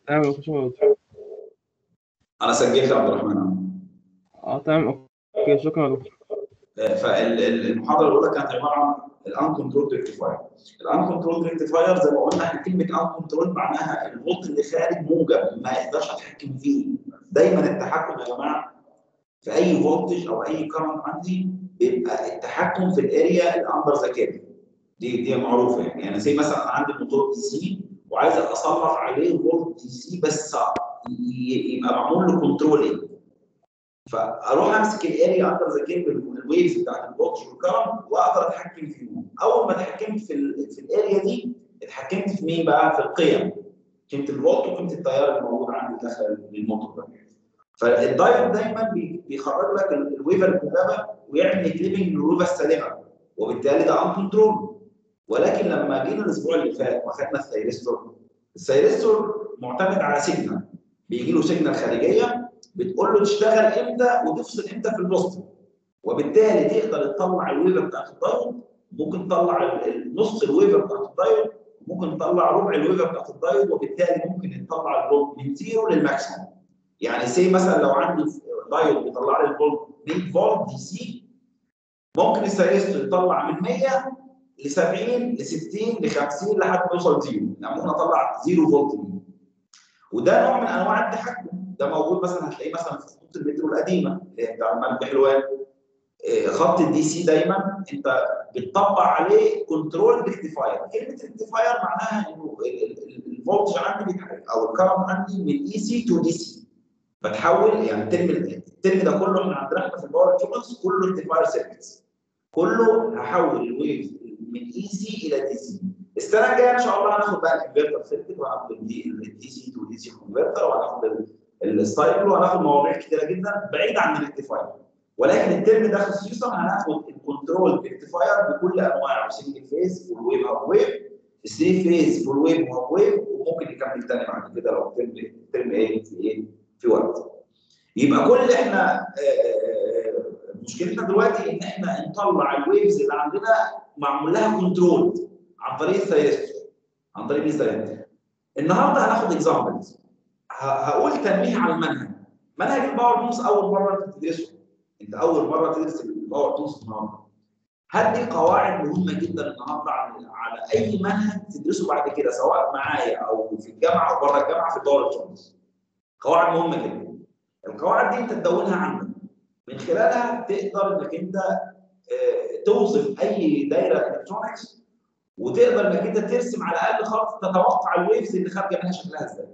تمام يا دكتور شكرا يا دكتور. انا سجلت يا عبد الرحمن اه تمام اوكي شكرا يا دكتور فالمحاضره الاولى كانت عباره عن الان كنترول ريكتيفاير الان كنترول ريكتيفاير زي ما قلنا احنا كلمه ان كنترول معناها الفولت اللي خارج موجب ما يقدرش اتحكم فيه دايما التحكم يا جماعه في اي فولتج او اي كرنت عندي بيبقى التحكم في الاريا الاندر ذا كيرف دي دي معروفه يعني يعني زي مثلا أنا عندي موتور دي سي وعايز اسلط عليه فولت دي سي بس ي- يبقى معمول له كنترولينج فاروح امسك الاريا اندر ذا كيرف الويفز بتاعت الفولتج والكرنت واقدر اتحكم فيهم اول ما اتحكمت في ال في الاريا دي اتحكمت في مين بقى في القيم قيمه الفولت وقيمه التيار الموجود عندي داخل الموتور ده فالدايود دايما بي- بيخرج لك ال- الويفر الموجبه ويعمل كليبنج للويفر السالبه وبالتالي ده ان كنترول ولكن لما جينا الاسبوع اللي فات واخدنا الثيرستور الثيرستور معتمد على سيجنال بيجي له سيجنال خارجيه بتقول له تشتغل امتى وتفصل امتى في الوسط وبالتالي تقدر تطلع الويفر بتاعت الدايود ممكن تطلع ال- ال- نص الويفر بتاعت الدايود ممكن تطلع ربع الويفر بتاعت الدايود وبالتالي ممكن تطلع الفولت من زيرو للماكسيموم يعني سي مثلا لو عندي دايود بيطلع لي الفولت 100 فولت دي سي ممكن الثيرستور يطلع من 100 ل 70 ل 60 ل 50 لحد ما يوصل زيرو يعني ممكن اطلع زيرو فولت منه وده نوع من انواع التحكم ده موجود مثلا هتلاقيه مثلا في خطوط المترو القديمه اللي هي بتاع الملك حلوان آه، خط الدي سي دايما انت بتطبق عليه كنترول ريكتيفاير كلمه ريكتيفاير معناها انه الفولتج عندي بيتحرك او الكرنت عندي من اي سي تو دي سي بتحول يعني الترم الترم ده كله احنا عندنا احنا في الباور الكترونكس كله ريكتيفاير سيركتس كله هحول الويف من اي سي الى دي سي السنه الجايه ان شاء الله هناخد بقى الانفرتر سيركت وهناخد الدي سي تو دي سي كونفرتر وهناخد ال- الستايل وهناخد مواضيع كتيره جدا بعيد عن الريكتيفاير ولكن الترم ده خصيصا هناخد الكنترول ريكتيفاير بكل انواعه سنجل فيز فول ويف هاف ويف 3 فيز فول ويف وهاف ويف وممكن نكمل تاني بعد كده لو الترم الترم ايه في ايه في وقت يبقى كل اللي احنا آه، آه، مشكلتنا دلوقتي ان احنا نطلع الويفز اللي عندنا معمول لها كنترول عن طريق الثيرستور عن طريق الثيرستور النهارده هناخد اكزامبلز هقول تنبيه على المنهج منهج الباور تولز اول مره انت تدرسه انت اول مره تدرس الباور تولز النهارده هدي قواعد مهمه جدا النهارده على على اي منهج تدرسه بعد كده سواء معايا او في الجامعه او بره الجامعه في الباور تولز قواعد مهمه جدا القواعد دي انت تدونها عندك من خلالها تقدر انك انت آه، توصف اي دايره الكترونكس وتقدر انك انت ترسم على الاقل خط تتوقع الويفز اللي خارجه منها شكلها ازاي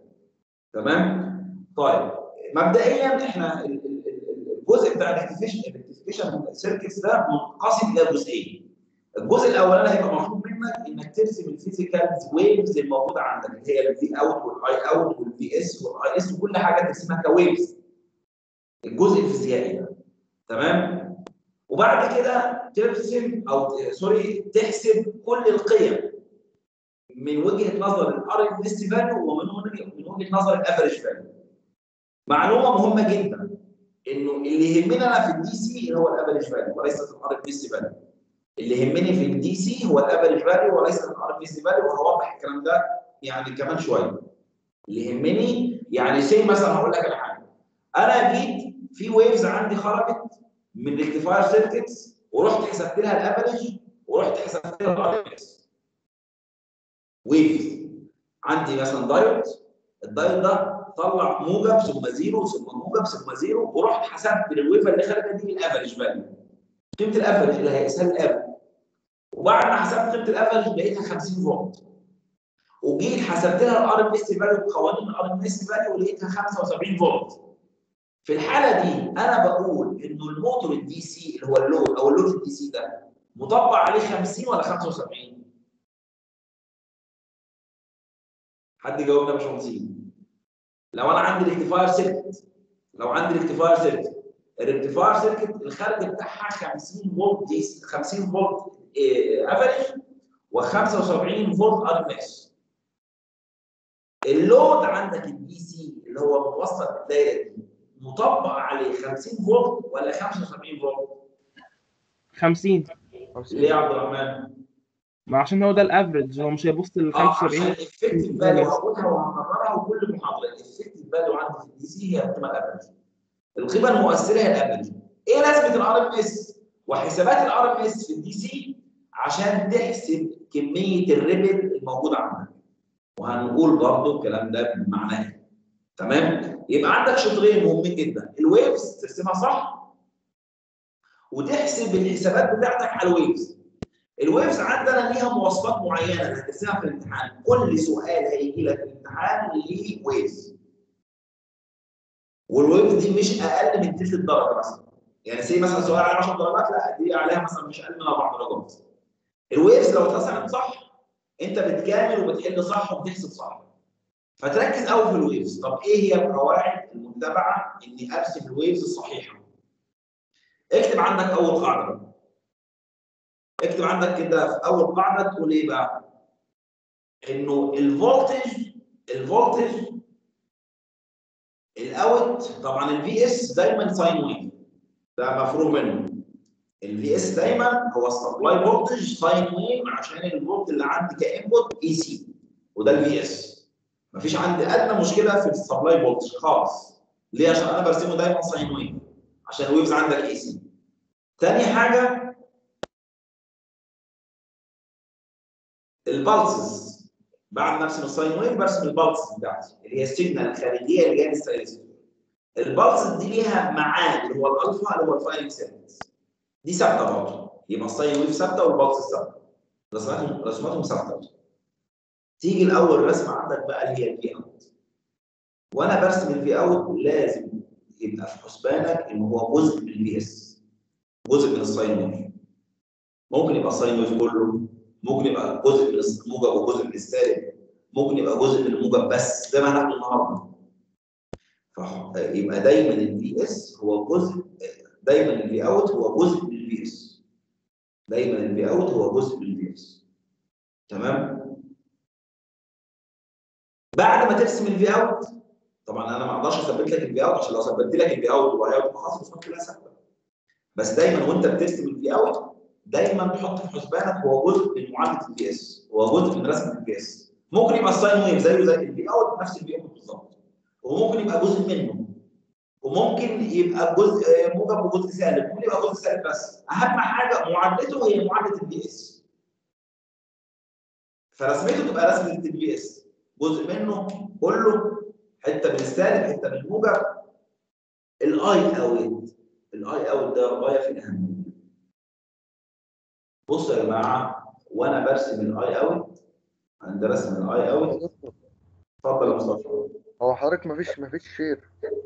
تمام طيب مبدئيا احنا ال- ال- ال- الجزء بتاع الريكتيفيشن الريكتيفيشن سيركتس ده منقسم الى جزئين الجزء الاولاني هيبقى مطلوب منك انك ترسم الفيزيكال ويفز الموجوده عندك اللي هي الفي اوت والاي اوت والفي اس والاي اس وكل حاجه ترسمها كويفز الجزء الفيزيائي ده تمام وبعد كده ترسم او سوري تحسب كل القيم من وجهه نظر الار ام اس فاليو ومن وجهه من وجهه نظر الافريج فاليو معلومه مهمه جدا انه اللي يهمنا انا في الدي سي اللي هو الافريج فاليو وليس الار ام اس فاليو اللي يهمني في الدي سي هو الافريج فاليو وليس الار ام اس فاليو وهوضح الكلام ده يعني كمان شويه اللي يهمني يعني سي مثلا هقول لك على حاجه انا جيت في ويفز عندي خرجت من ريكتيفاير سيركتس ورحت حسبت لها الافريج ورحت حسبت لها الار ام اس ويفز عندي مثلا دايود الدايود ده طلع موجب ثم زيرو ثم موجب ثم زيرو ورحت حسبت للويفر اللي خارجه دي الافريج فاليو قيمه الافريج اللي هيقيسها الافريج وبعد ما حسبت قيمه الافريج لقيتها 50 فولت وجيت حسبت لها الار ام اس فاليو بقوانين الار ام اس فاليو لقيتها 75 فولت في الحاله دي انا بقول انه الموتور الدي سي اللي هو اللود او اللود الدي سي ده مطبق عليه 50 ولا 75 حد يجاوبنا يا باشمهندسين لو انا عندي ريكتيفاير سيركت لو عندي ريكتيفاير سيركت الريكتيفاير سيركت الخارج بتاعها 50 فولت دي سي 50 فولت افريج و75 فولت ار ام اس اللود عندك الدي سي اللي هو متوصل بالدايره دي مطبق عليه 50 فولت ولا 75 فولت 50 ليه يا عبد الرحمن؟ ما عشان هو ده الافريج هو مش هيبص لل اه عشان 75 الافكتيف فاليو هقولها وهكررها وكل محاضره الافكتيف فاليو عندي في الدي سي هي القيمه الافريج القيمه المؤثره هي الافريج ايه لازمه الار ام اس وحسابات الار ام اس في الدي سي عشان تحسب كميه الريبل الموجوده عندك وهنقول برضه الكلام ده بمعنى ايه تمام يبقى عندك شطرين مهمين جدا الويفز ترسمها صح وتحسب الحسابات بتاعتك على الويفز الويفز عندنا ليها مواصفات معينه هترسمها في الامتحان كل سؤال هيجي لك في الامتحان ليه ويفز والويفز دي مش اقل من تلت الدرجه مثلا يعني سي مثلا سؤال عليه 10 درجات لا دي عليها مثلا مش اقل من اربع درجات الويفز لو اترسمت صح انت بتكامل وبتحل صح وبتحسب صح فتركز قوي في الويفز طب ايه هي القواعد المتبعه اني ارسم الويفز الصحيحه اكتب عندك اول قاعده اكتب عندك كده في اول قاعده تقول ايه بقى انه الفولتج الفولتج الاوت طبعا الفي اس دايما ساين ويف ده مفروغ منه الفي اس دايما هو السبلاي فولتج ساين ويف عشان الفولت اللي عندي كانبوت اي سي وده الفي اس مفيش عندي ادنى مشكله في السبلاي فولتج خالص ليه عشان انا برسمه دايما ساين ويف عشان الويفز عندك اي سي تاني حاجه البلسز بعد نفس الساين ويف برسم البلسز بتاعتي اللي هي السيجنال الخارجيه اللي جايه من السيلز البلسز دي ليها ميعاد اللي هو الالفا اللي هو الفاينل سيلز دي ثابته برضه يبقى الساين ويف ثابته والبلس ثابته رسماتهم رسماتهم ثابته تيجي الاول رسمه عندك بقى اللي هي الفي اوت وانا برسم الفي اوت لازم يبقى في حسبانك ان هو جزء من الفي اس جزء من الساين ويف ممكن يبقى الساين ويف كله ممكن يبقى جزء من الموجب وجزء من السالب ممكن يبقى جزء من الموجب بس زي ما هناخد النهارده فيبقى دايما الفي اس هو جزء دايما الفي اوت هو جزء من الفي اس دايما الفي اوت هو جزء من الفي اس تمام بعد ما ترسم الفي اوت طبعا انا ما اقدرش اثبت لك الفي اوت عشان لو ثبت لك الفي اوت والواي اوت خلاص الرسومات كلها ثابته بس دايما وانت بترسم الفي اوت دايما تحط في حسبانك هو جزء من معادله البي اس هو جزء من رسم البي اس ممكن يبقى الساين ويف زيه زي البي اوت نفس البي اوت بالظبط وممكن يبقى جزء منه وممكن يبقى جزء موجب وجزء سالب ممكن يبقى جزء سالب بس اهم حاجه معادلته هي معادله البي اس فرسمته تبقى رسمه البي اس جزء منه كله حته من السالب حته من الموجب الاي اوت الاي اوت ده غايه في الاهميه بصوا يا جماعه وانا برسم الاي اوت عند رسم الاي اوت اتفضل يا مصطفى هو حضرتك مفيش مفيش شير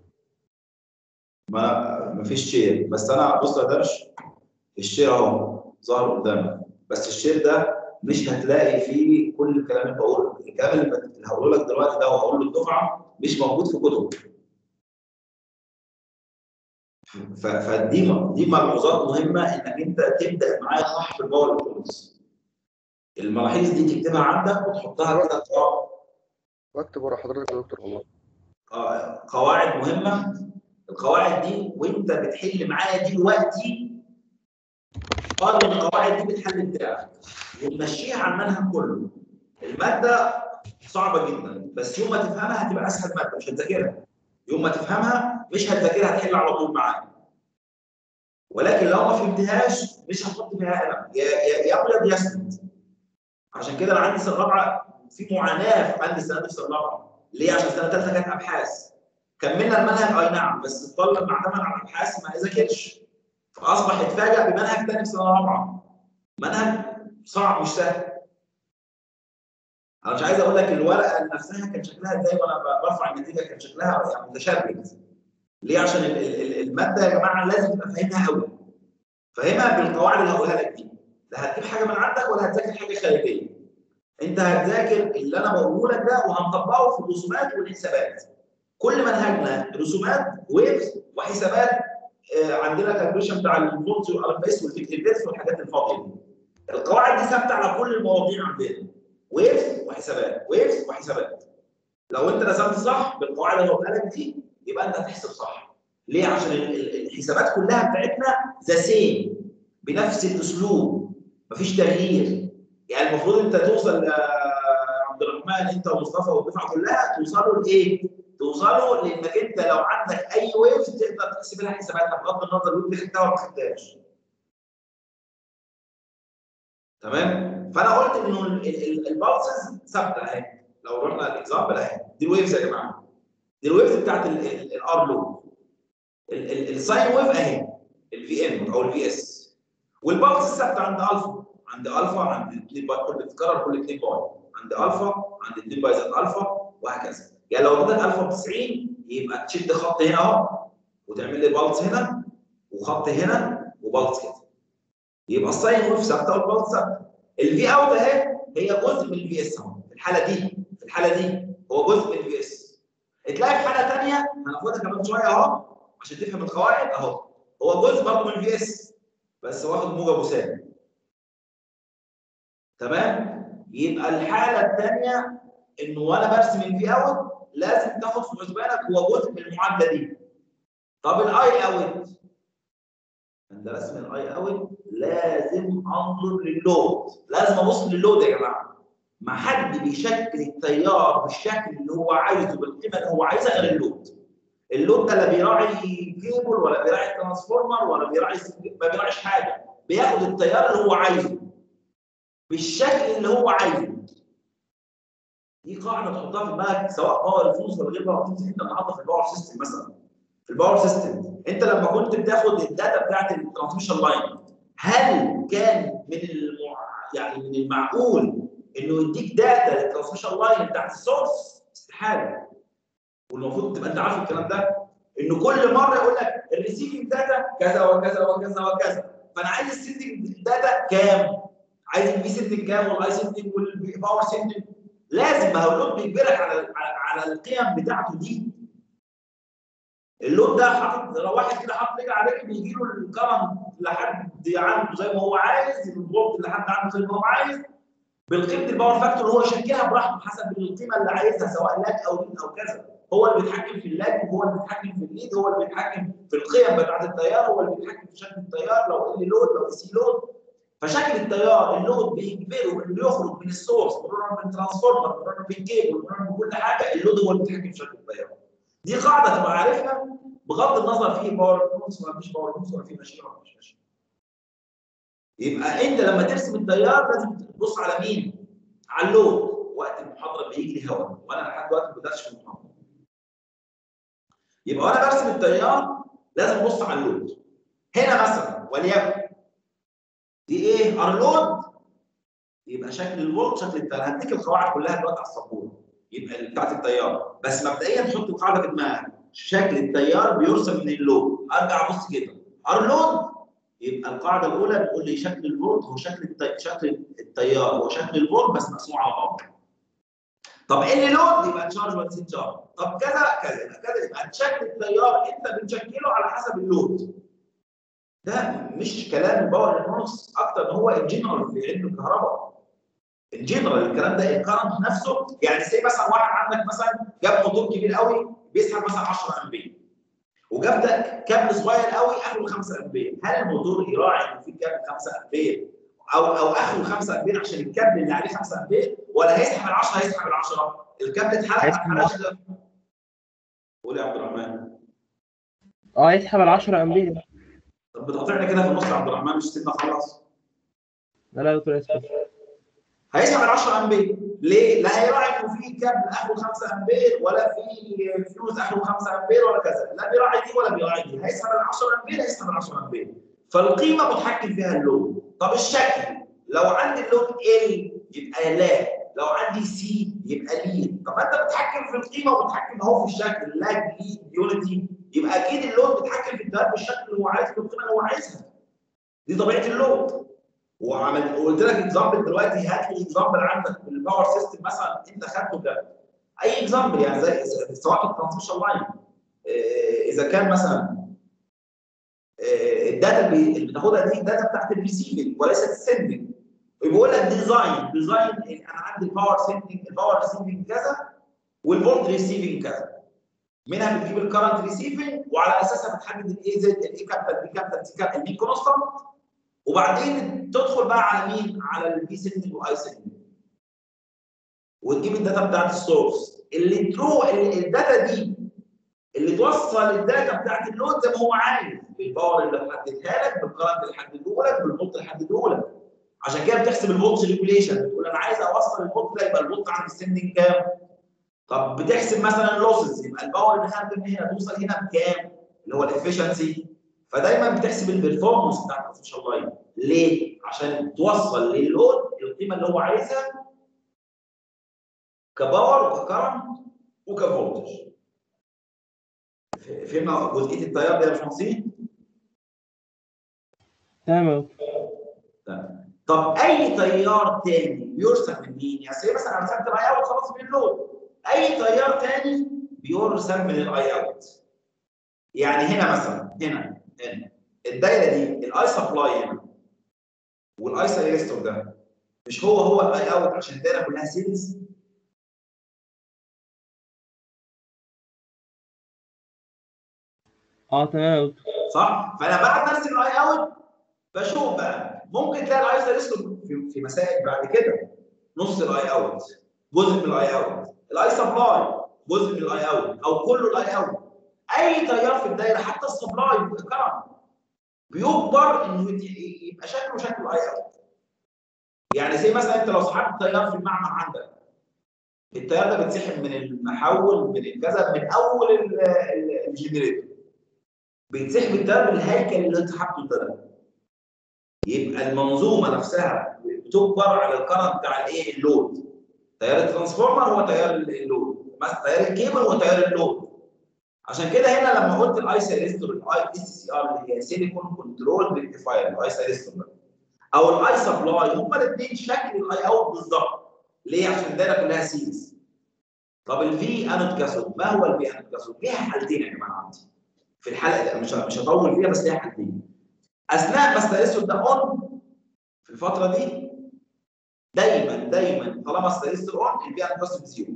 ما مفيش شير بس انا بص يا درش الشير اهو ظهر قدامك بس الشير ده مش هتلاقي فيه كل الكلام اللي بقوله الكلام اللي اللي هقوله لك دلوقتي ده وهقوله للدفعه مش موجود في كتب ف- فدي دي ملحوظات مهمه انك انت تبدا معايا صح في الباور الكترونكس الملاحظ دي تكتبها عندك وتحطها كده قواعد- بكتب ورا حضرتك يا دكتور والله آه، قواعد مهمه القواعد دي وانت بتحل معايا دلوقتي قارن القواعد دي بالحل بتاعك وتمشيها على المنهج كله الماده صعبه جدا بس يوم ما تفهمها هتبقى اسهل ماده مش هتذاكرها يوم ما تفهمها مش هتذاكرها هتحل على طول معاك ولكن لو ما فهمتهاش مش هتحط فيها قلم يا يا يا ابيض يا اسود عشان كده انا عندي سنه رابعه في معاناه في عندي السنه دي في سنه رابعه ليه؟ عشان سنه ثالثه كانت ابحاث كملنا المنهج اي نعم بس الطالب معتمد على الابحاث ما ذاكرش فاصبح يتفاجئ بمنهج ثاني في سنه رابعه منهج صعب مش سهل انا مش عايز اقول لك الورقه نفسها كان شكلها ازاي وانا ب- برفع النتيجه كان شكلها يعني متشرد ليه عشان ال- ال- ال- الماده يا جماعه لازم تبقى فاهمها قوي فاهمها بالقواعد اللي هقولها لك دي لا هتجيب حاجه من عندك ولا هتذاكر حاجه خارجيه انت هتذاكر اللي انا بقوله لك ده وهنطبقه في الرسومات والحسابات كل منهجنا رسومات ويفز وحسابات آه، عندنا كالكوليشن بتاع الفولت والاربيس والفيكتيفيتس والحاجات الفاضيه دي القواعد دي ثابته على كل المواضيع عندنا ويفز وحسابات ويفز وحسابات لو انت رسمت صح بالقواعد اللي قلتها لك دي يبقى انت هتحسب صح ليه عشان ال- ال- الحسابات كلها بتاعتنا ذا سيم بنفس الاسلوب مفيش تغيير يعني المفروض انت توصل يا عبد الرحمن انت ومصطفى والدفعه كلها توصلوا لايه؟ توصلوا لانك انت لو عندك اي ويف تقدر تحسب لها حساباتها بغض النظر الويف دي خدتها ولا ما خدتهاش. تمام؟ فانا قلت انه البالسز ثابته اهي لو رحنا الاكزامبل اهي دي الويفز يا جماعه دي الويفز بتاعت الار لود الساين ويف اهي الفي ام او الفي اس والبالس ثابته عند الفا عند الفا عند 2 باي كل بتتكرر كل 2 باي عند الفا عند 2 باي زائد الفا وهكذا يعني لو اديتك الفا ب 90 يبقى تشد خط هنا اهو وتعمل لي بالس هنا وخط هنا وبالس كده يبقى الساين ويف ثابته والبالس ثابته الفي اوت اهي هي جزء من الفي اس اهو في الحاله دي في الحاله دي هو جزء من الفي اس تلاقي في حاله ثانيه هناخدها كمان شويه اهو عشان تفهم القواعد اهو هو جزء برضه من الفي اس بس واخد موجب وسالب تمام يبقى الحاله الثانيه انه وانا برسم الفي اوت لازم تاخد في حسبانك هو جزء من المعادله دي طب الاي اوت عند رسم الاي اوت لازم انظر للود لازم ابص للود يا جماعه ما حد بيشكل التيار بالشكل اللي هو عايزه بالقيمه اللي هو عايزها غير اللود اللود ده لا بيراعي كيبل ولا بيراعي ترانسفورمر ولا بيراعي ما بيراعيش حاجه بياخد التيار اللي هو عايزه بالشكل اللي هو عايزه دي قاعده تحطها في دماغك سواء باور فلوس ولا غير باور فلوس انت النهارده في الباور سيستم مثلا في الباور سيستم انت لما كنت بتاخد الداتا بتاعت الترانسميشن لاين هل كان من المع... يعني من المعقول انه يديك داتا للترانسميشن لاين بتاعت السورس استحاله والمفروض تبقى انت عارف الكلام ده انه كل مره يقول لك الريسيفنج داتا كذا وكذا وكذا وكذا فانا عايز السندنج داتا كام؟ عايز البي سندنج كام والاي سندنج والباور سندنج لازم ما هو اللود بيجبرك على على القيم بتاعته دي اللود ده حاطط لو واحد كده حاطط رجل على رجل بيجي له الكرم لحد عنده زي ما هو عايز الفولت لحد عنده زي ما هو عايز بالقيمه الباور فاكتور هو يشكلها براحته حسب القيمه اللي عايزها سواء لاج او ليد او كذا هو اللي بيتحكم في اللاج وهو اللي بيتحكم في الليد هو اللي بيتحكم في القيم بتاعت التيار هو اللي بيتحكم في شكل التيار لو ال لود لو سي لود فشكل التيار اللود بيجبره انه يخرج من السورس مرورا بالترانسفورمر مرورا بالكيبل مرورا بكل حاجه اللود هو اللي بيتحكم في شكل التيار دي قاعده تبقى عارفها بغض النظر في باور فلوس ولا مفيش باور فلوس ولا في ماشين ولا مفيش ماشين يبقى انت لما ترسم التيار لازم تبص على مين؟ على اللود وقت المحاضره بيجي لي هواء وانا لحد دلوقتي ما بداتش في المحاضره يبقى وانا برسم التيار لازم ابص على اللود هنا مثلا وليكن دي ايه؟ ار لود يبقى شكل الفولت شكل التيار هديك القواعد كلها دلوقتي على السبوره يبقى بتاعت التيار بس مبدئيا حط القاعده في دماغك شكل التيار بيرسم من اللود ارجع ابص كده ار لود يبقى القاعده الاولى بتقول لي شكل الفولت هو شكل التي... شكل التيار هو شكل الفولت بس مقسوم على بعض طب ان لود يبقى تشارج ولا تشارج طب كذا كذا يبقى كذا يبقى شكل التيار انت بتشكله على حسب اللود ده مش كلام الباور النص اكتر ان هو الجنرال في علم الكهرباء الجنرال الكلام ده الكرنت نفسه يعني زي مثلا واحد عندك مثلا جاب موتور كبير قوي بيسحب مثلا 10 امبير وجاب ده كابل صغير قوي اخره 5 امبير هل الموتور يراعي ان في كابل 5 امبير او او اخره 5 امبير عشان الكابل اللي عليه 5 امبير ولا هيسحب ال 10 هيسحب ال 10 الكابل اتحرق ما اتحرقش قول يا عبد الرحمن اه يسحب ال 10 امبير طب بتقاطعني كده في النص يا عبد الرحمن مش سيبنا خلص لا لا يا دكتور اسف هيسحب ال 10 امبير ليه؟ لا هيراعي انه في كابل اخره 5 امبير ولا في فيوز اخره 5 امبير ولا كذا لا بيراعي دي ولا بيراعي دي هيسحب ال 10 امبير هيسحب ال 10 امبير فالقيمه متحكم فيها اللود طب الشكل لو عندي اللود ال يبقى لا لو عندي سي يبقى لي طب انت بتتحكم في القيمه وبتتحكم اهو في الشكل لاج لي يونيتي يبقى اكيد اللود بيتحكم في التيار بالشكل اللي هو عايزه بالقيمه اللي هو عايزها دي طبيعه اللود وعملت قلت لك اكزامبل دلوقتي هات لي اكزامبل عندك في الباور سيستم مثلا انت خدته ده اي اكزامبل يعني زي سواء في الترانسميشن لاين اذا كان مثلا الداتا اللي بتاخدها دي الداتا بتاعت الريسيفنج وليست السندنج بيقول لك ديزاين ديزاين انا عندي الباور سندنج الباور ريسيفنج كذا والفولت ريسيفنج كذا منها بتجيب الكرنت ريسيفنج وعلى اساسها بتحدد الاي زد الاي كابيتال بي كابيتال سي كابيتال المين كونستانت وبعدين تدخل بقى على مين؟ على البي سيجنال والاي سيجنال وتجيب الداتا بتاعت السورس اللي تروح الداتا دي اللي توصل الداتا بتاعت اللود زي ما هو عايز بالباور اللي محددها لك بالكرنت اللي حدده لك بالفولت اللي حدده لك عشان كده بتحسب الفولت ريجوليشن بتقول انا عايز اوصل الفولت ده يبقى الفولت عند السندنج كام؟ طب بتحسب مثلا اللوسز يبقى الباور اللي خارج من هنا توصل هنا بكام؟ اللي هو الافشنسي فدايما بتحسب البرفورمانس بتاعت الارتفيشال لاين ليه؟ عشان توصل للود القيمه اللي هو عايزها كباور وككرنت وكفولتج فهمنا جزئيه التيار دي يا باشمهندس؟ تمام يا دكتور طب اي تيار تاني بيرسم من مين؟ يعني زي مثلا انا رسمت الاي اوت خلاص من اللود اي تيار تاني بيرسم من الاي اوت يعني هنا مثلا هنا هنا الدايره دي الاي سبلاي هنا والاي سايرستور ده مش هو هو الاي اوت عشان الدايره كلها سيلز اه تمام يا دكتور صح؟ فانا بعد ما ارسم الاي اوت بشوف بقى ممكن تلاقي الاي سايرستور في, في مسائل بعد كده نص الاي اوت جزء من الاي اوت الاي سبلاي جزء من الاي اوت او كله الاي اوت اي تيار في الدايره حتى السبلاي كرم بيجبر انه يت- يبقى شكله شكل الاي اوت يعني زي مثلا انت لو سحبت تيار في المعمل عندك التيار ده بيتسحب من المحول من الكذا من اول ال- ال- الجنريتور بيتسحب التيار من الهيكل اللي انت حاطه ده يبقى المنظومه نفسها بتجبر على الكرنت بتاع الايه اللود تيار الترانسفورمر هو تيار اللود مثلا تيار الكيبل هو تيار اللود عشان كده هنا لما قلت الاي سيريستور الاي اس سي ار اللي هي سيليكون كنترول ريكتيفاير الاي سيريستور او الاي سبلاي هما الاثنين شكل الاي اوت بالظبط ليه عشان الدايره كلها سيريز طب الفي انود كاثود ما هو الفي انود كاثود ليها حالتين يا جماعه عندي في الحلقه مش مش هطول فيها بس ليها حالتين اثناء ما السيريستور ده اون في الفتره دي دايما دايما طالما السيريستور اون الفي انود كاثود زيرو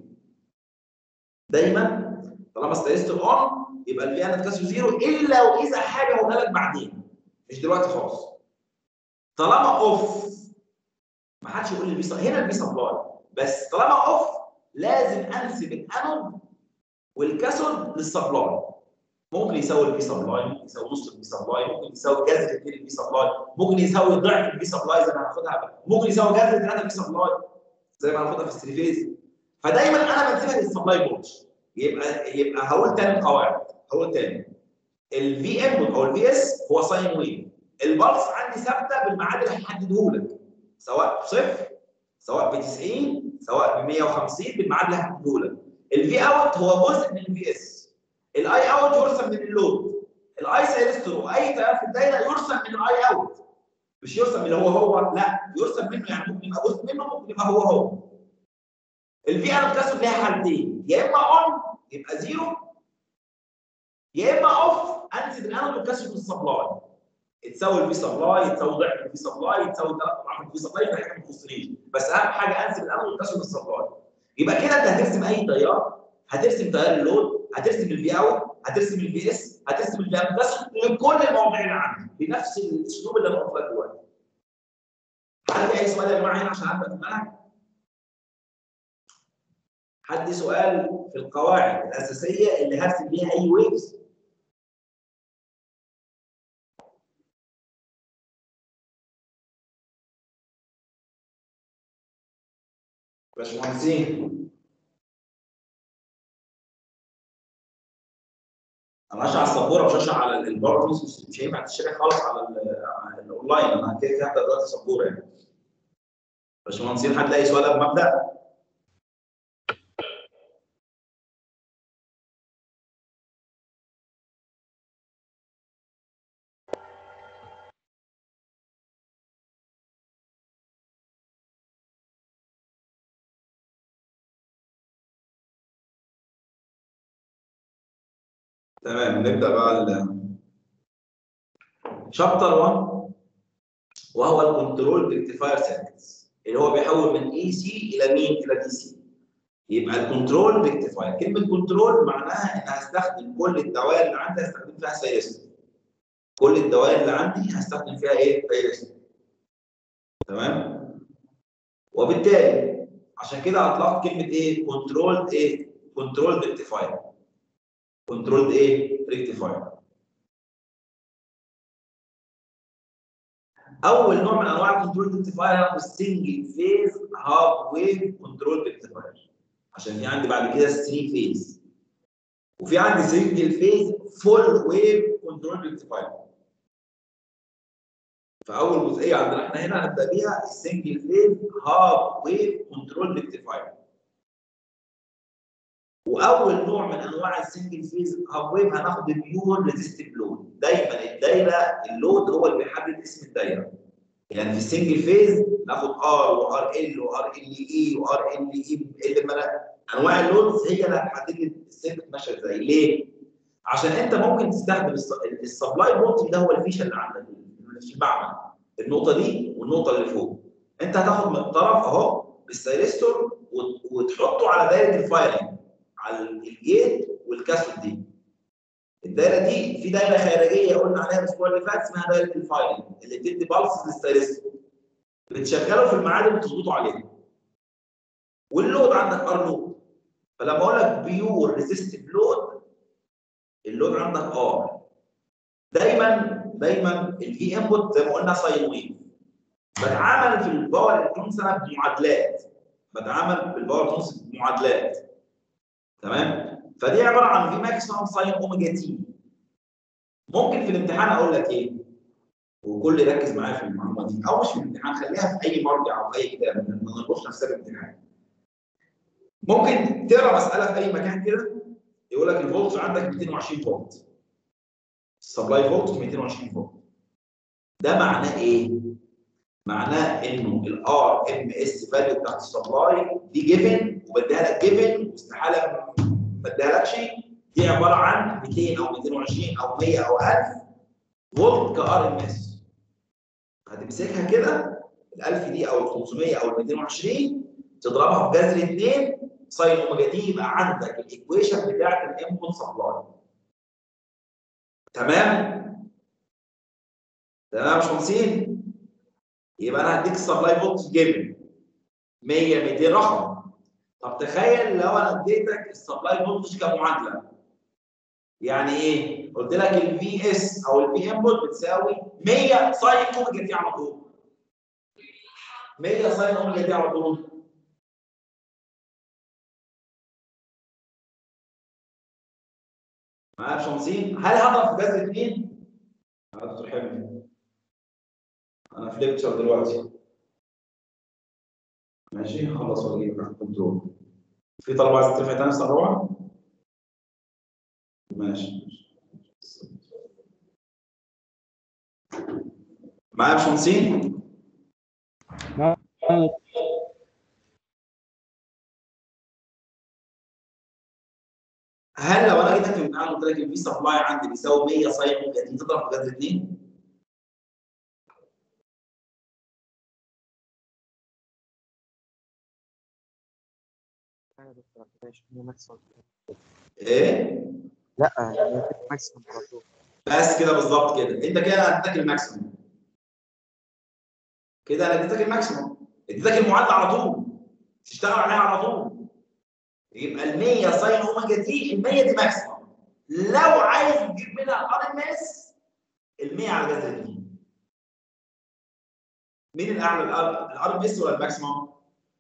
دايما طالما السيريستور اون يبقى الفي انود كاثود زيرو الا واذا حاجه هقولها لك بعدين مش دلوقتي خالص طالما اوف ما حدش يقول لي الفي هنا الفي سبلاي بس طالما اوف لازم انسب الانود والكاثود للسبلاي ممكن يساوي الفي سبلاي ممكن يساوي نص الفي سبلاي ممكن يساوي جذر 2 الفي سبلاي ممكن يساوي ضعف الفي سبلاي زي ما هناخدها ممكن يساوي جذر 3 الفي سبلاي زي ما هناخدها في السريفيز فدايما انا بنسبها للسبلاي فولتج يبقى يبقى هقول تاني القواعد هقول تاني الفي ام او الفي اس هو ساين ويف البلس عندي ثابته بالميعاد اللي هحدده لك سواء بصفر سواء ب 90 سواء ب 150 بالميعاد اللي هحدده لك الفي اوت هو جزء من الفي اس الاي اوت يرسم من اللود الاي سيرستور واي تيار في الدايره يرسم من الاي اوت مش يرسم من اللي هو هو لا يرسم منه يعني ممكن يبقى جزء منه ممكن يبقى هو هو الفي انود كاسود ليها حالتين يا اما اون يبقى زيرو يا اما اوف انزل الانود والكاسود للسبلاي تساوي الفي سبلاي تساوي ضعف الفي سبلاي تساوي ثلاث اضعاف الفي سبلاي ده حاجه ما تخصنيش بس اهم حاجه انزل الانود والكاسود للسبلاي يبقى كده انت هترسم اي تيار هترسم تيار اللود هترسم الفي اوت هترسم الفي اس هترسم الفي ام بس لكل المواضيع اللي عندي بنفس الاسلوب اللي انا قلت لك دلوقتي حد في اي سؤال يا جماعه هنا عشان ابدا في المنهج حد سؤال في القواعد الاساسيه اللي هرسم بيها اي ويفز باشمهندسين انا هشرح على السبوره مش هشرح على الباوربوينت مش مش هينفع تشرح خالص على ال- على الاونلاين انا كده كده هبدا دلوقتي سبوره يعني باشمهندسين حد لاقي سؤال قبل ما ابدا؟ تمام نبدا بقى ال شابتر 1 وهو الكنترول ريكتيفاير سيركتس اللي هو بيحول من اي سي الى مين؟ الى دي سي. يبقى الكنترول ريكتيفاير كلمه كنترول معناها ان هستخدم كل الدوائر اللي عندي هستخدم فيها سيرستور. كل الدوائر اللي عندي هستخدم فيها ايه؟ سيرستور. تمام وبالتالي عشان كده هطلع كلمه ايه كنترول ايه كنترول ريكتيفاير كنترول ايه ريكتيفاير اول نوع من انواع الكنترول ريكتيفاير هو السنجل فيز هاف ويف كنترول ريكتيفاير عشان في عندي بعد كده 3 فيز وفي عندي سنجل فيز فول ويف كنترول ريكتيفاير فاول جزئيه عندنا احنا هنا هنبدا بيها السنجل فيز هاف ويف كنترول ريكتيفاير واول نوع من انواع السنجل فيز هاف ويف هناخد البيور ريزيستيف لود دايما الدايره اللود هو اللي بيحدد اسم الدايره يعني في السنجل فيز ناخد ار وار ال وار ال اي وار ال اي انواع اللودز هي اللي هتحدد لي السيركت ماشيه ازاي ليه؟ عشان انت ممكن تستخدم السبلاي فولت ده هو الفيشه اللي عندك في المعمل النقطه دي والنقطه اللي فوق انت هتاخد من الطرف اهو بالسيرستور وتحطه على دايره الفايرنج على الجيت والكاسود دي الدايره دي في دايره خارجيه قلنا عليها الاسبوع اللي فات اسمها دايره الفايرنج اللي بتدي بالس للسيرستور بتشغله في المعادن وتظبطه عليه واللود عندك ار لود فلما اقول لك بيور ريزيستيف لود اللود عندك ار دايما دايما الفي انبوت زي ما قلنا ساين ويف بتعامل في الباور الكترونز انا بمعادلات بتعامل بالباور الكترونز بمعادلات تمام فدي عباره عن في ماكسيمم ساين اوميجا تي ممكن في الامتحان اقول لك ايه وكل يركز معايا في المعلومه دي او مش في الامتحان خليها في اي مرجع او اي كتاب ما نربطش نفسنا بالامتحان ممكن تقرا مساله في اي مكان كده يقول لك الفولت عندك 220 فولت السبلاي فولت 220 فولت ده معناه ايه؟ معناه انه الار ام اس فاليو بتاعت السبلاي دي جيفن وبديها لك جيفن واستحاله ما اديهالكش دي عباره عن 200 او 220 او 100 او 1000 فولت كار ام اس هتمسكها كده ال 1000 دي او ال 500 او ال 220 تضربها في جذر 2 ساين اوميجا تي يبقى عندك الايكويشن بتاعت الانبوت سبلاي تمام تمام يا باشمهندسين يبقى انا هديك السبلاي فولت جيفن 100 200 رقم طب تخيل لو انا اديتك السبلاي فولتج كمعادله يعني ايه؟ قلت لك الفي اس او الفي انبوت بتساوي 100 ساين اوميجا تي على طول 100 ساين اوميجا تي على طول معايا يا باشمهندسين هل هضرب في جذر 2 يا دكتور حلمي انا في ليكتشر دلوقتي ماشي خلص واجيبك على الكنترول في طلبه عايز ترفع تاني الساعه 4 ماشي معايا يا باشمهندسين هل لو انا جيت في الامتحان قلت لك الفي سبلاي عندي بيساوي 100 ساين اوميجا تي تضرب في جذر 2 ايه لا يعني في ماكسيمم على طول بس كده بالظبط كده انت كده اديتك الماكسيموم كده انا اديتك الماكسيموم اديتك المعادله على طول تشتغل عليها على طول يبقى ال 100 ساين اوميجا تي ال 100 دي ماكسيموم لو عايز تجيب منها الار ام اس ال 100 على جذر 2 مين الاعلى الار ام اس ولا الماكسيموم؟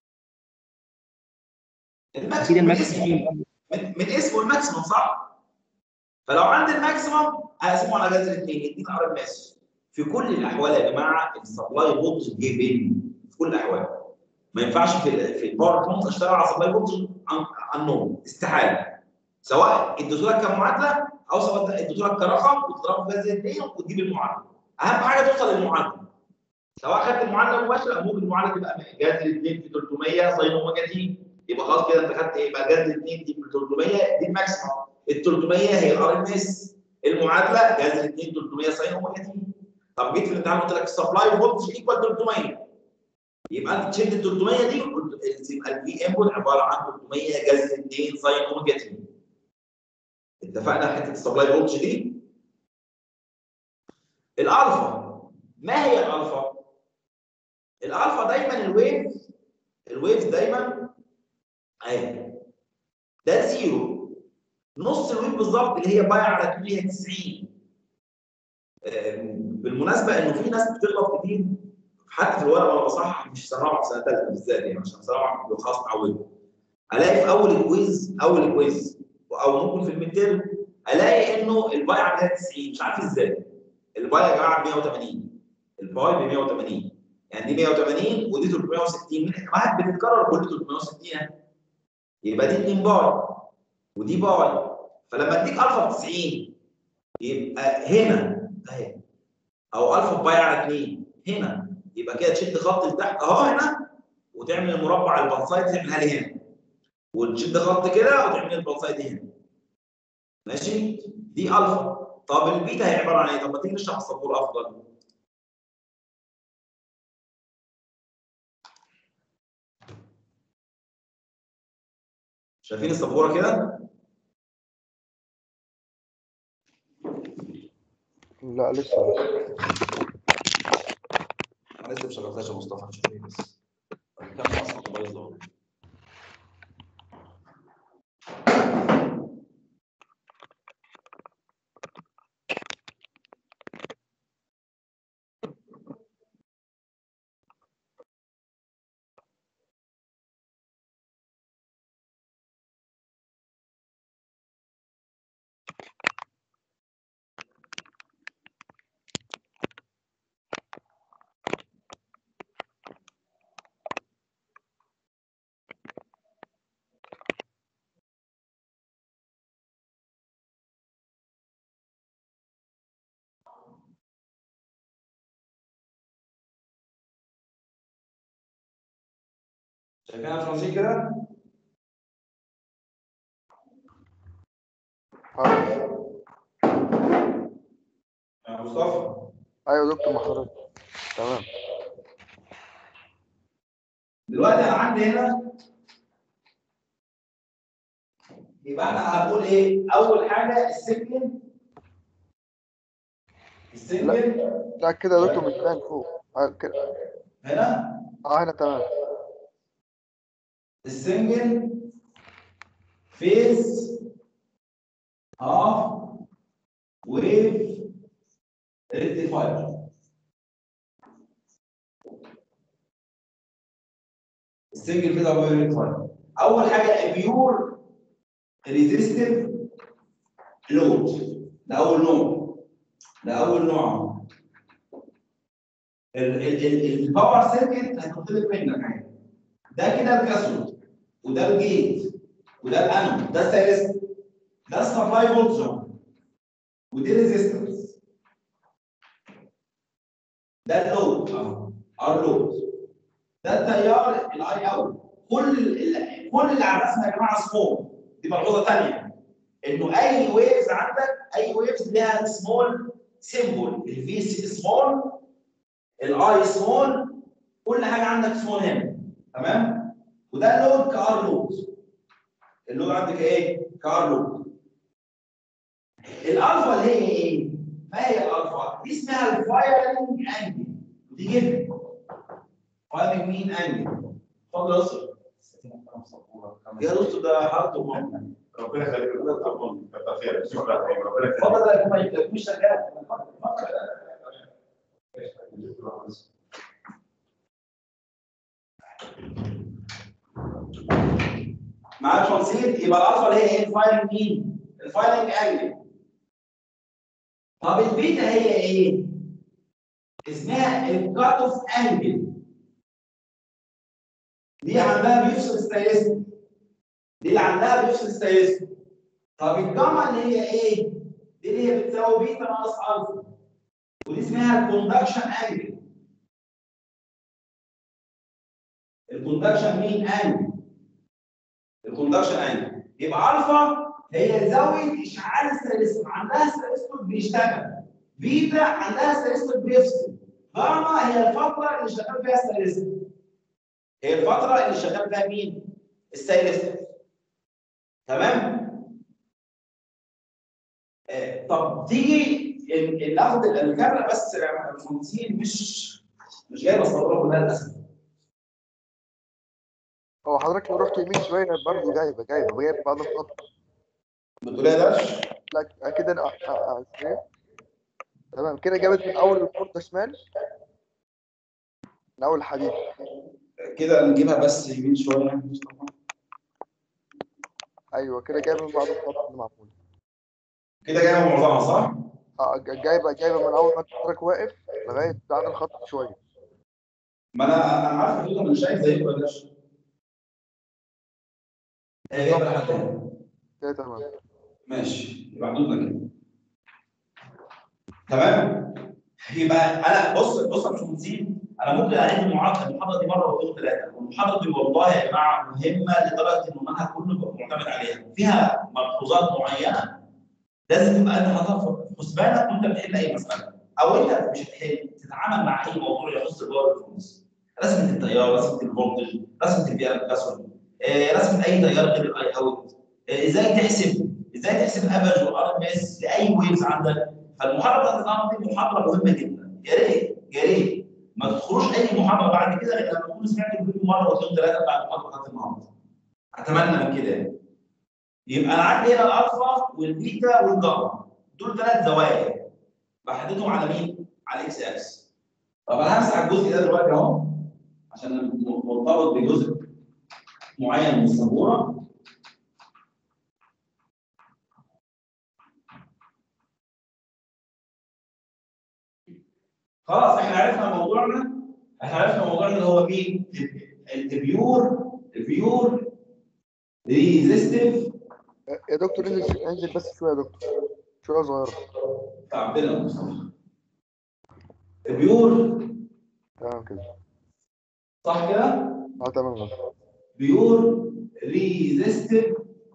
اكيد الماكسيموم من اسمه الماكسيمم من, من اسمه الماكسيموم صح؟ فلو عندي الماكسيموم هقسمه على جذر 2 يديني ار ام اس في كل الاحوال يا جماعه السبلاي فولتج جيفن في كل الاحوال ما ينفعش في ال في الباور بلانت اشتغل على سبلاي فولتج عن نوم استحاله سواء اديته لك كمعادله او سواء اديته لك كرقم وتضربه في جذر 2 وتجيب المعادله اهم حاجه توصل للمعادله سواء خدت المعادله مباشره او ممكن المعادله تبقى جذر 2 في 300 ساين اوميجا تي يبقى خلاص كده انت خدت ايه يبقى جذر 2 دي في 300 دي الماكسيمم ال 300 هي الار ام اس المعادله جذر 2 300 ساين اوميجا تي طب جيت في الامتحان قلت لك السبلاي فولتج ايكوال 300 يبقى انت تشد ال 300 دي وقلت- يبقى الفي انبوت عباره عن 300 جذر 2 ساين اوميجا تي اتفقنا على حته السبلاي فولتج دي الالفا ما هي الالفا؟ الالفا دايما الويف الويف دايما اهي ده زيرو نص الويف بالظبط اللي هي باي على 2 هي 90 آم، بالمناسبه انه في ناس بتغلط كتير حتى في الورقه وانا بصحح مش سنه رابعه سنه ثالثه بالذات يعني عشان سنه رابعه خلاص اتعودوا الاقي في اول الكويز اول الكويز او ممكن في الميد الاقي انه الباي عندها 90 مش عارف ازاي الباي يا جماعه ب 180 الباي ب 180 يعني دي 180 ودي 360 واحد بتتكرر كل 360 يعني. يبقى دي 2 باي ودي باي فلما اديك الفا ب 90 يبقى هنا اهي او الفا باي على 2 هنا يبقى كده تشد خط لتحت اهو هنا وتعمل المربع البنسايد تعملها لي هنا وتشد خط كده وتعمل البنسايد هنا ماشي دي الفا طب البيتا هي عباره عن ايه؟ طب ما تيجي نشرح السبوره افضل شايفين السبوره كده؟ لا لسه انا لسه ما شغلتهاش يا مصطفى مش فاهم بس كم اصلا بايظه شايفين يا فرنسي كده؟ آه. يا مصطفى ايوه يا دكتور مع حضرتك تمام دلوقتي انا عندي هنا يبقى انا هقول ايه؟ اول حاجه السنجل السنجل لا كده يا دكتور مش باين فوق آه كده هنا اه هنا تمام السنجل فيس هاف ويف ريكتيفاير السنجل فيس هاف ويف ريكتيفاير اول حاجه بيور ريزيستيف لود ده اول نوع ده اول نوع الباور سيركت هتطلب منك حاجه ده كده الكاثود وده الجيت وده الانود ده الثالث ده السبلاي فولت ودي ريزيستنس ده اللود اهو ار لود ده التيار الاي اوت كل ال- كل اللي على الرسمه يا جماعه سمول دي ملحوظه ثانيه انه اي ويفز عندك اي ويفز لها سمول سيمبل الفي سمول الاي سمول كل حاجه عندك سمول هنا تمام وده اللود كار لود اللود عندك ايه كار لود الالفا اللي هي ايه ما هي الالفا دي اسمها الفايرنج انجل دي جدا فايرنج مين انجل اتفضل يا اسطى يا دكتور ده حالته مهمه ربنا يخليك طبعا كتر خيرك شكرا ربنا يخليك اتفضل ده ما يكونش شغال معاك تنسيق يبقى الالفا اللي هي ايه الفايرنج مين الفايرنج انجل طب البيتا هي ايه اسمها الكات اوف انجل دي عندها بيفصل ستايلست دي اللي عندها بيفصل ستايلست طب الجاما اللي هي ايه دي اللي هي بتساوي بيتا ناقص الفا ودي اسمها الكوندكشن انجل الكوندكشن مين انجل الكوندكشن انجل يبقى الفا هي زاويه اشعاع السلسل عندها السلسل بيشتغل بيتا عندها السلسل بيفصل غاما هي الفتره اللي شغال فيها السلسل هي الفتره اللي شغال فيها مين السلسل تمام آه، طب تيجي ال- ال- ناخد ال- الكاميرا بس يا مهندسين مش مش جايبه السبوره كلها للاسف هو حضرتك لو رحت يمين شويه برضه جايبه جايبه جايبه بعد الخط بتقول ايه يا درش؟ لا كده انا أ- أ- أ- إيه؟ تمام كده جابت من اول الخط شمال من اول الحديد كده نجيبها بس يمين شويه يا مصطفى. ايوه كده جايبه من بعد الخط اللي معمول كده جايبه معظمها صح؟ اه ج- جايبه جايبه من اول ما حضرتك واقف لغايه بعد الخط شويه ما انا انا عارف ان انا شايف زيكم يا درش هي جايبه لحد هنا كده تمام ماشي يبقى حدودنا كده تمام يبقى انا بص بص يا باشمهندس انا ممكن اعيد المحاضره المحاضره دي مره واثنين وثلاثه والمحاضره دي والله يا جماعه مهمه لدرجه ان المنهج كله بيبقى معتمد عليها فيها ملحوظات معينه لازم تبقى انت حاططها في حسبانك وانت بتحل اي مساله او انت مش هتحل تتعامل مع اي موضوع يخص الباور الفلوس رسمه التيار رسمه الفولتج رسمه البيئه الكسر آه، رسمه اي تيار غير الاي اوت آه، ازاي تحسب ازاي تحسب الافرج والار ام اس لاي ويفز عندك فالمحاضره بتاعت النهارده دي محاضره مهمه جدا يا ريت يا ريت ما تدخلوش اي محاضره بعد كده غير لما تكونوا سمعتوا الفيديو مره واثنين ثلاثه بتاع المحاضره بتاعت النهارده اتمنى من كده يعني. يبقى انا عندي هنا الالفا والبيتا والجاما دول ثلاث زوايا بحددهم على مين؟ على الاكس اكس طب انا همسح الجزء ده دلوقتي اهو عشان مرتبط بجزء معين من السبوره خلاص احنا عرفنا موضوعنا احنا عرفنا موضوعنا اللي هو مين؟ البيور البيور ريزيستيف يا دكتور انزل انزل بس شويه يا دكتور شويه صغيره بتاع عبدنا مصطفى البيور تمام كده صح كده؟ اه تمام يا دكتور. بيور ريزيستيف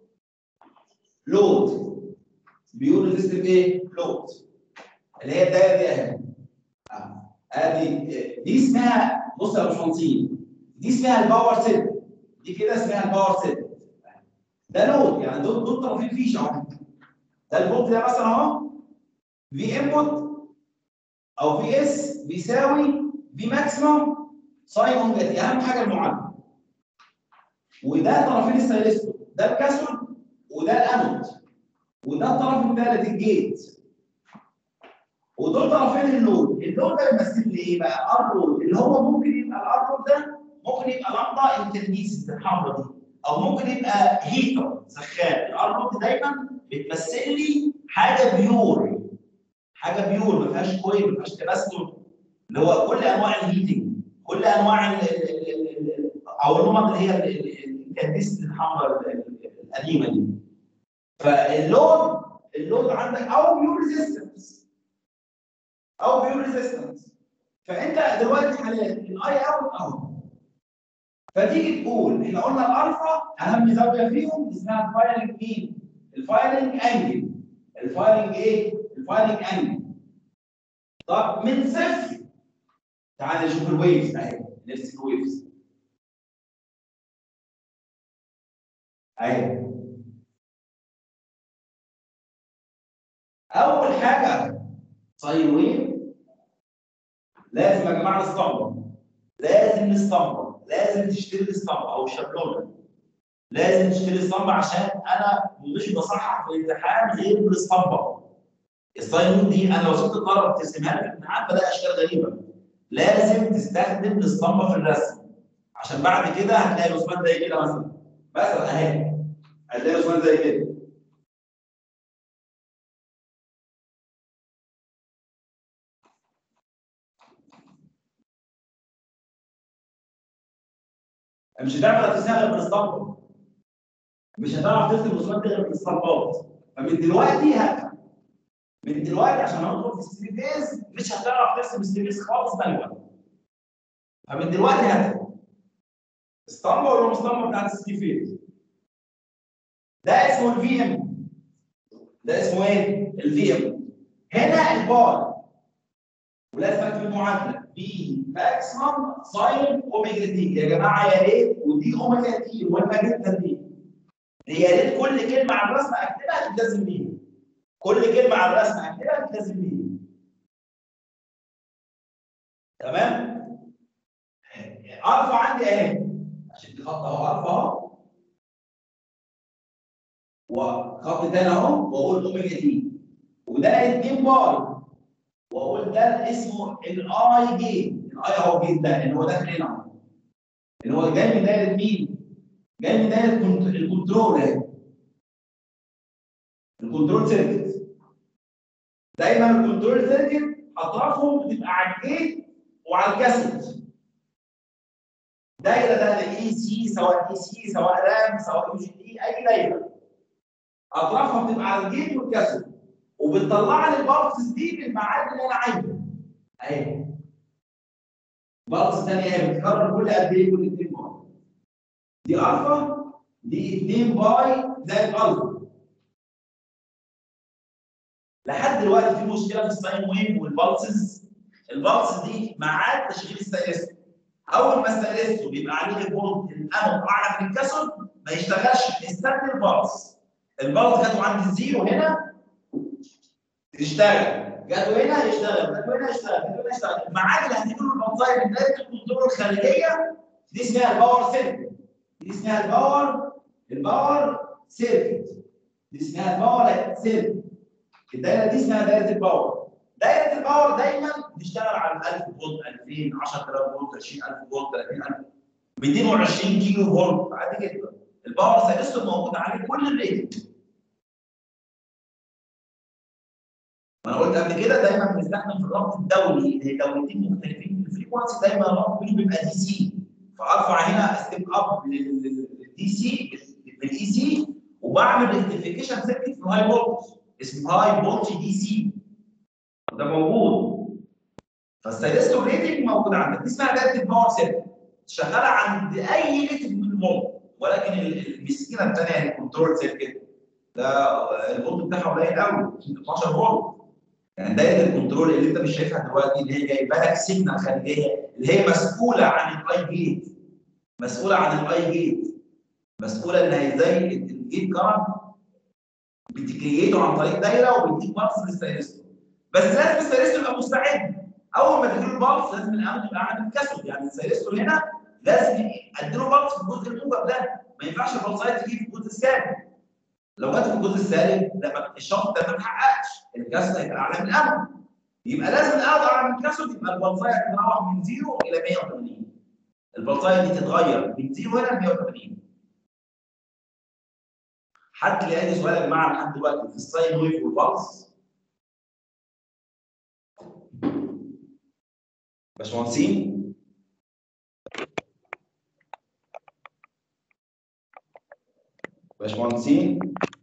لود بيور ريزيستيف ايه؟ لود اللي هي الدايره دي اهي آه. ادي دي اسمها بص يا باشمهندسين دي اسمها الباور سيت دي كده اسمها الباور سيت ده لود يعني دول دول طرفين فيشه اهو ده الفولت ده مثلا اهو في انبوت او في اس بيساوي في ماكسيمم ساين اوميجا تي اهم حاجه المعادله وده طرفين السيلستو ده الكاثود وده الانود وده الطرف الثالث الجيت ودول طرفين اللود اللود ده بيمثل لي ايه بقى ار اللي هو ممكن يبقى الار ده ممكن يبقى لامدا انترنيسيس الحمراء دي او ممكن يبقى هيتر سخان الار دايما بتمثل لي حاجه بيور حاجه بيور ما فيهاش كويل ما فيهاش كباستور اللي هو كل انواع الهيتنج كل انواع ال ال ال ال او النمط اللي هي ال- ال- الكنيست الحمراء ال- ال- القديمه دي فاللود اللود عندك او بيور ريزيستنس او بيور ريزيستنس فانت دلوقتي حاليا الاي اوت اهو فتيجي تقول احنا قلنا الالفا اهم زاويه فيهم اسمها الفايرنج مين؟ الفايرنج انجل الفايرنج ايه؟ الفايرنج انجل طب من صفر تعال نشوف الويفز اهي نفس الويفز اهي اول حاجه ساين ويف لازم يا جماعه نستنبط لازم نستنبط لازم تشتري الاسطمبه او الشابلونه لازم تشتري الاسطمبه عشان انا مش بصحح في الامتحان غير بالاسطمبه الساين ويف دي انا لو سبت الطلبه ترسمها لي في الامتحان بلاقي اشكال غريبه لازم تستخدم الاسطمبه في الرسم عشان بعد كده هتلاقي الرسومات زي كده مثلا مثلا اهي هتلاقي رسومات زي كده مش هتعرف تشتغل بالاسطمبه مش هتعرف تكتب رسومات غير بالاسطمبات فمن دلوقتي هات من دلوقتي عشان ندخل في الستري فيز مش هتعرف ترسم ستري فيز خالص مانوال فمن دلوقتي هات اسطمبه ولا مش اسطمبه بتاعت الستري فيز ده اسمه الفي ام ده اسمه ايه؟ الفي ام هنا البار ولازم اكتب المعادله بي ماكسيمم ساين اوميجا تي يا جماعه يا ريت ودي اوميجا تي مهمه جدا دي يا ريت كل كلمه على الرسم اكتبها تلتزم بيها كل كلمه على الرسم اكتبها تلتزم بيها تمام الفا عندي اهي عشان دي خط اهو الفا اهو وخط تاني اهو واقول اوميجا تي وده 2 باي واقول ده اسمه الاي جيت الاي اهو جيت ده اللي هو داخل هنا اهو اللي هو جاي من دايره مين؟ جاي من دايره كنت- الكنترول اهي الكنترول سيركت دايما الكنترول سيركت اطرافهم بتبقى على الجيت وعلى الكاسيت دايره ده اي سي سواء اي سي سواء رام سواء يو جي دي اي دايره اطرافها بتبقى على الجيت والكاسيت وبتطلع لي البلسز دي بالميعاد اللي انا عايزه اهي بلس ثانيه اهي بتتكرر كل قد ايه كل 2 باي دي الفا دي 2 باي زائد الفا لحد دلوقتي في مشكله في الساين ويف والبلسز البلس دي ميعاد تشغيل السيريستو اول ما السيريستو بيبقى عليه الفولت الانود اعلى من الكاثود ما يشتغلش نستنى البلس البلس جاته عند الزيرو هنا تشتغل جاته هنا يشتغل جاته هنا يشتغل جاته هنا يشتغل الميعاد اللي هتجيب له البلسايه من دايره الكنترول الخارجيه دي اسمها الباور سيركت دي اسمها الباور الباور سيركت دي اسمها الباور سيركت الدايره دي اسمها دايره الباور دايره الباور دايما بتشتغل على 1000 فولت 2000 10000 فولت 20000 فولت 30000 220 كيلو فولت عادي جدا الباور سيريستو موجود عليه كل الريتنج وانا قلت قبل كده دايما بنستخدم في الربط الدولي اللي هي دولتين مختلفين في الفريكونسي دايما الربط بينهم بيبقى دي سي فارفع هنا ستيب اب للدي سي بالاي سي وبعمل ريكتيفيكيشن سيركت في الهاي فولت اسمه هاي فولت دي سي وده موجود فالسيريستو ريتنج موجود عندك دي اسمها دايره الباور سيركت شغاله عند اي ريتنج من الفولت ولكن المسكينه الثانيه الكنترول سيركت ده الفولت بتاعها قليل قوي 12 فولت يعني دايره الكنترول اللي انت مش شايفها دلوقتي اللي هي جايبه لك سيجنال خارجيه اللي هي مسؤوله عن الاي جيت مسؤوله عن الاي جيت مسؤوله ان هي زي الجيت كارنت بتكريته عن طريق دايره وبيديك بلس للسيريستو بس لازم السيريستو يبقى مستعد اول ما تجيله البلس لازم الامن يبقى عامل كسر يعني السيريستو هنا لازم اديله بلس في الجزء الموجب ده ما ينفعش البلسايه تجي في الجزء السالب لو جت في الجزء السالب لما الشرط ده ما اتحققش الكسر هيبقى اعلى من الامن يبقى لازم اقدر اعمل كسر يبقى البلسايه تتراوح من 0 الى 180 البلسايه دي تتغير من 0 هنا ل 180 حد اللي ادي سؤال يا جماعه لحد دلوقتي في الساين ويف والبلس باشمهندسين باشمهندسين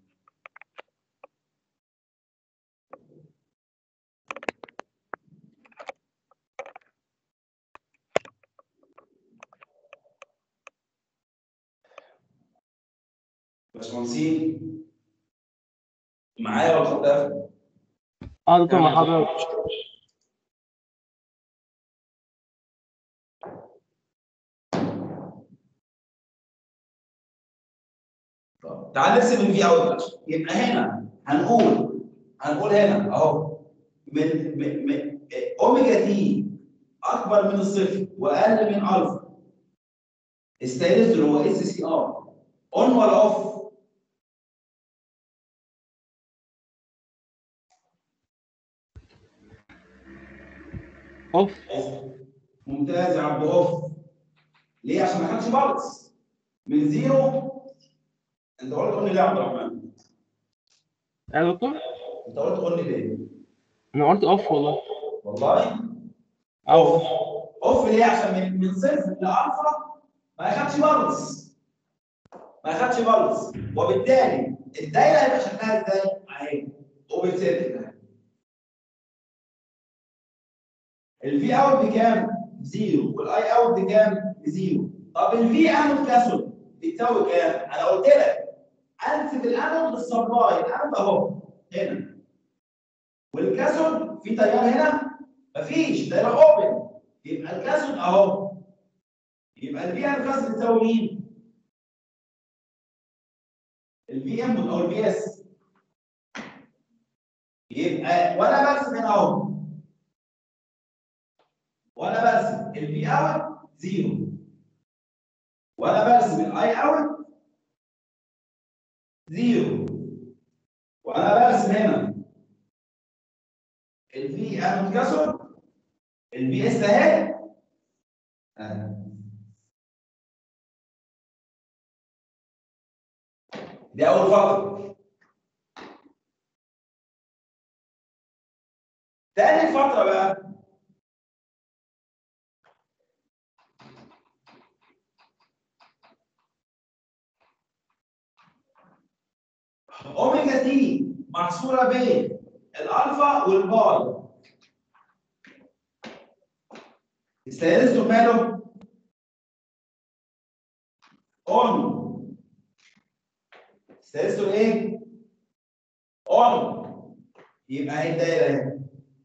باشمهندسين معايا ولا خط قافل؟ اه دكتور مع حضرتك طب تعال نرسم الفي اوت يبقى هنا هنقول هنقول هنا اهو من, من, من اوميجا تي اكبر من الصفر واقل من الفا الستايلس اللي هو اس سي ار اون ولا اوف؟ اوف ممتاز يا عبد اوف ليه؟ عشان ما خدش بالانس من زيرو انت قلت قول لي ليه يا عبد الرحمن؟ يا دكتور انت قلت قول لي ليه؟ انا قلت اوف والله والله اوف اوف ليه؟ عشان من من صفر لالفا ما ياخدش بالانس ما ياخدش بالانس وبالتالي الدايره هيبقى شكلها ازاي؟ اهي اوبن سيركل اهي الفي اوت بكام؟ زيرو والاي اوت بكام؟ بزيرو طب الفي انود كاسود بتساوي كام؟ انا قلت لك انسب الانود للسبلاي الانود اهو هنا والكاسود في تيار هنا مفيش دايره اوبن يبقى الكاسود اهو يبقى الفي ان كاسود بتساوي مين؟ الفي ام او الفي اس يبقى وانا برسم هنا اهو وانا برسم الفي اوت زيرو وانا برسم الاي اوت زيرو وانا برسم هنا الفي انود كسر الفي اس اهي أهي. دي اول فتره تاني فتره بقى اوميجا تي محصوره بين الالفا والباي استيرستو ماله اون استيرستو ايه اون يبقى اهي الدايره اهي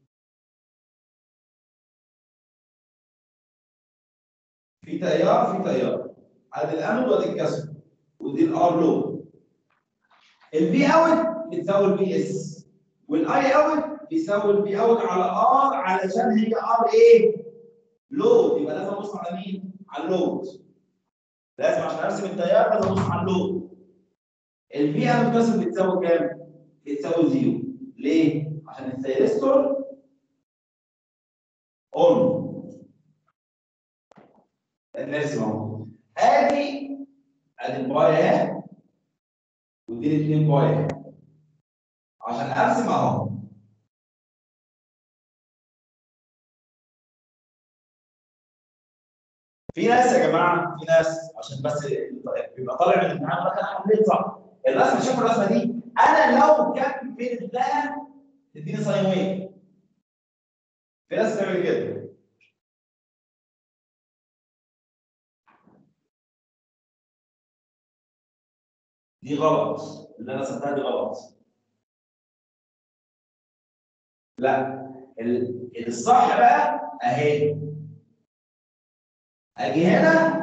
في تيار في تيار ادي الانود وادي الكسر ودي الار لو الفي اوت بتساوي الفي اس والاي اوت بيساوي الفي اوت على ار علشان هي ار ايه؟ لود يبقى لازم ابص على مين؟ على اللود لازم عشان ارسم التيار لازم ابص على اللود الفي اوت كسر بتساوي كام؟ بتساوي زيرو ليه؟ عشان الثيرستور اون نرسم اهو ادي ادي الباي اهي ودي الاثنين باي اهي عشان ارسم اهو في ناس يا جماعه في ناس عشان بس بيبقى طالع من الامتحان يقول لك انا حليت صح الرسمه شوفوا الرسمه دي انا لو كان في ده تديني ساين ويف في ناس بتعمل كده دي غلط اللي انا رسمتها دي غلط لا ال- الصح بقى اهي اجي هنا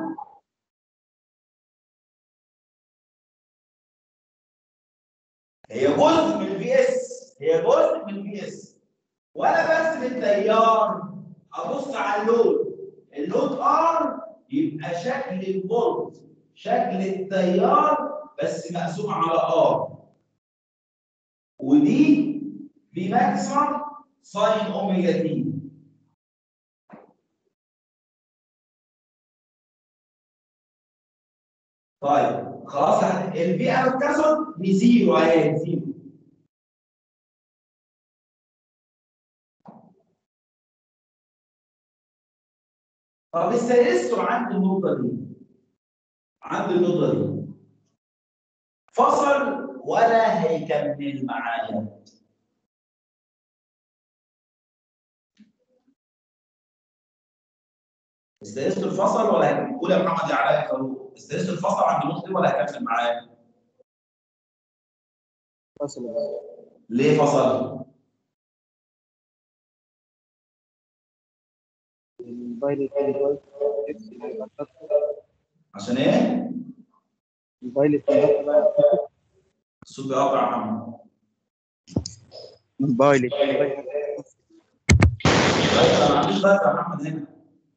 هي جزء من الفي اس هي جزء من الفي اس وانا برسم التيار ابص على اللود اللود ار يبقى شكل الفولت شكل التيار بس مقسوم على ار ودي في ماكسيمم ساين اوميجا تي طيب خلاص البيئه بتكسر بزيرو اهي زيرو طب السيرستور عند النقطه دي عند النقطه دي فصل ولا هيكمل معايا السيرستور فصل ولا هيكمل قول يا محمد يا علاء يا فاروق السيرستور فصل عند النقطه دي ولا هيكمل معايا فصل ليه فصل الموبايل التليفون عشان ايه الموبايل التليفون الصوت بيقطع يا محمد الموبايل التليفون طيب انا ما عنديش بقى يا محمد هنا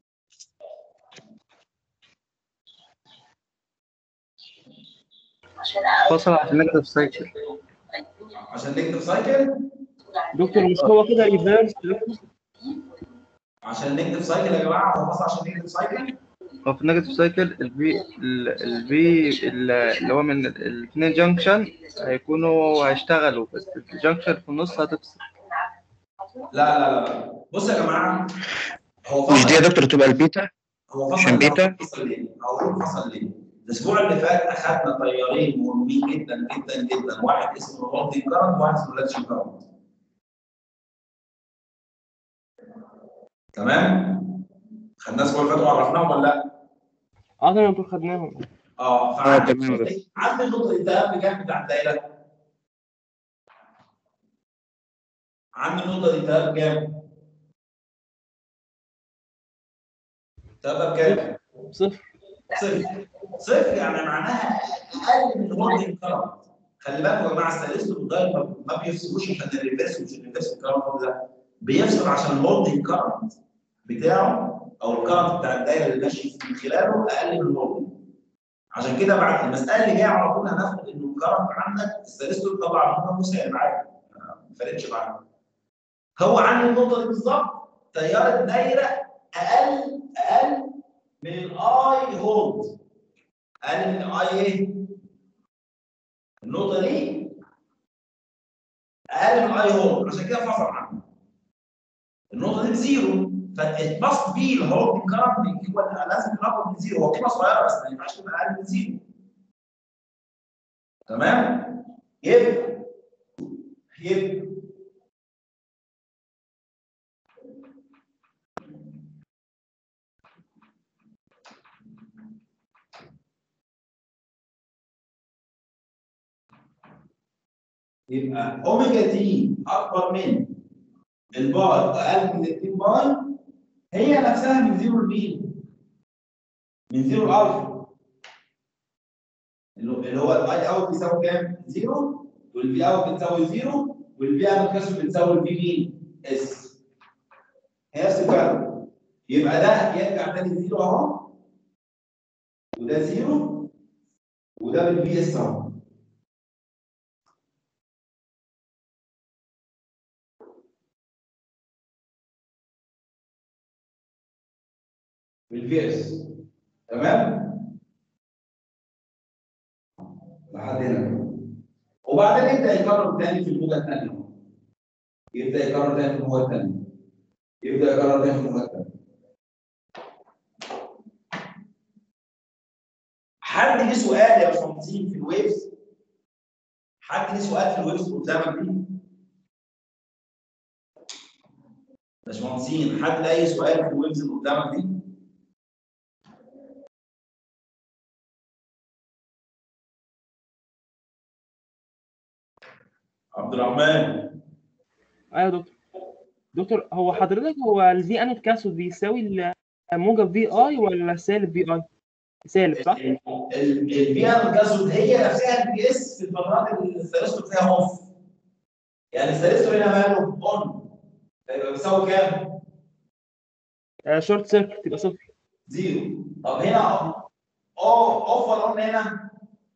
فصل عشان نقدر سايكل عشان نكتب سايكل دكتور مش هو كده ريفيرس دكتور عشان نكتب سايكل يا جماعه هو بس عشان نكتب سايكل هو في النيجاتيف سايكل الفي الفي اللي هو من الاثنين جنكشن هيكونوا هيشتغلوا بس الجنكشن في النص هتفصل لا لا لا بص يا جماعه هو مش دي يا فصل دكتور تبقى البيتا هو عشان فصل بيتا؟ فصل ليه؟ هقول فصل ليه؟ الاسبوع اللي فات اخذنا طيارين مهمين جدا جدا جدا واحد اسمه هولدنج كارنت وواحد اسمه لاتشن كارنت تمام؟ خدناه الاسبوع اللي فات وعرفناهم ولا لا؟ اه تمام دكتور خدناهم اه فعندي تمام يا باشا. عندي نقطه التهاب بكام بتاع الدايره؟ عندي نقطه التهاب بكام؟ التهاب بكام؟ صفر صفر صفر يعني معناها اقل من هولدنج كارنت خلي بالكم يا جماعه السلاسل والداير ما- ما بيفصلوش عشان الريفرس مش الريفرس الكارنت ده بيفصل عشان الهولدنج كارنت بتاعه او الكارنت بتاع الدايره اللي ماشي من خلاله اقل من الهولدنج عشان كده بعد المساله اللي جايه على طول هناخد انه الكرنت عندك السيرستول طبعا هو مسالم عادي ما فرقتش معانا هو عندي النقطه دي بالظبط تيار الدايره اقل اقل من الاي هولد اقل من الاي ايه؟ النقطه دي اقل من الاي هولد عشان كده فصل عنها النقطه دي بزيرو فالماست بي الهولد كارنت هو لازم يقرب من زيرو هو قيمه صغيره بس ما ينفعش تبقى اقل من زيرو تمام يبقى يبقى يبقى اوميجا تي اكبر من الباي اقل من 2 باي هي نفسها من زيرو لمين؟ من زيرو لالفا اللي هو- اللي هو الاي اوت بيساوي كام؟ زيرو والبي اوت بتساوي زيرو والبي اوت كسر بتساوي البي مين؟ اس هي نفس الفرق يبقى ده يرجع تاني زيرو اهو وده زيرو وده بالبي اس اهو بالبي اس تمام؟ لحد هنا وبعدين يبدا يكرر تاني في الموجه الثانيه يبدا يكرر تاني في الموجه الثانيه يبدا يكرر تاني في الموجه الثانيه حد ليه سؤال يا باشمهندسين في الويفز؟ حد ليه سؤال في الويفز قدامك دي؟ باشمهندسين حد ليه اي سؤال في الويفز اللي قدامك دي؟ عبد الرحمن ايوه يا دكتور دكتور هو حضرتك هو الفي انود كاسود بيساوي الموجب في اي ولا سالب في اي؟ سالب صح؟ البيئه الكاسود هي نفسها البي اس في الفترات اللي الثلاثه فيها اوف يعني الثلاثه هنا ماله اون فيبقى بيساوي كام؟ آه شورت سيركت يبقى صفر زيرو طب هنا او اوف ولا اون هنا؟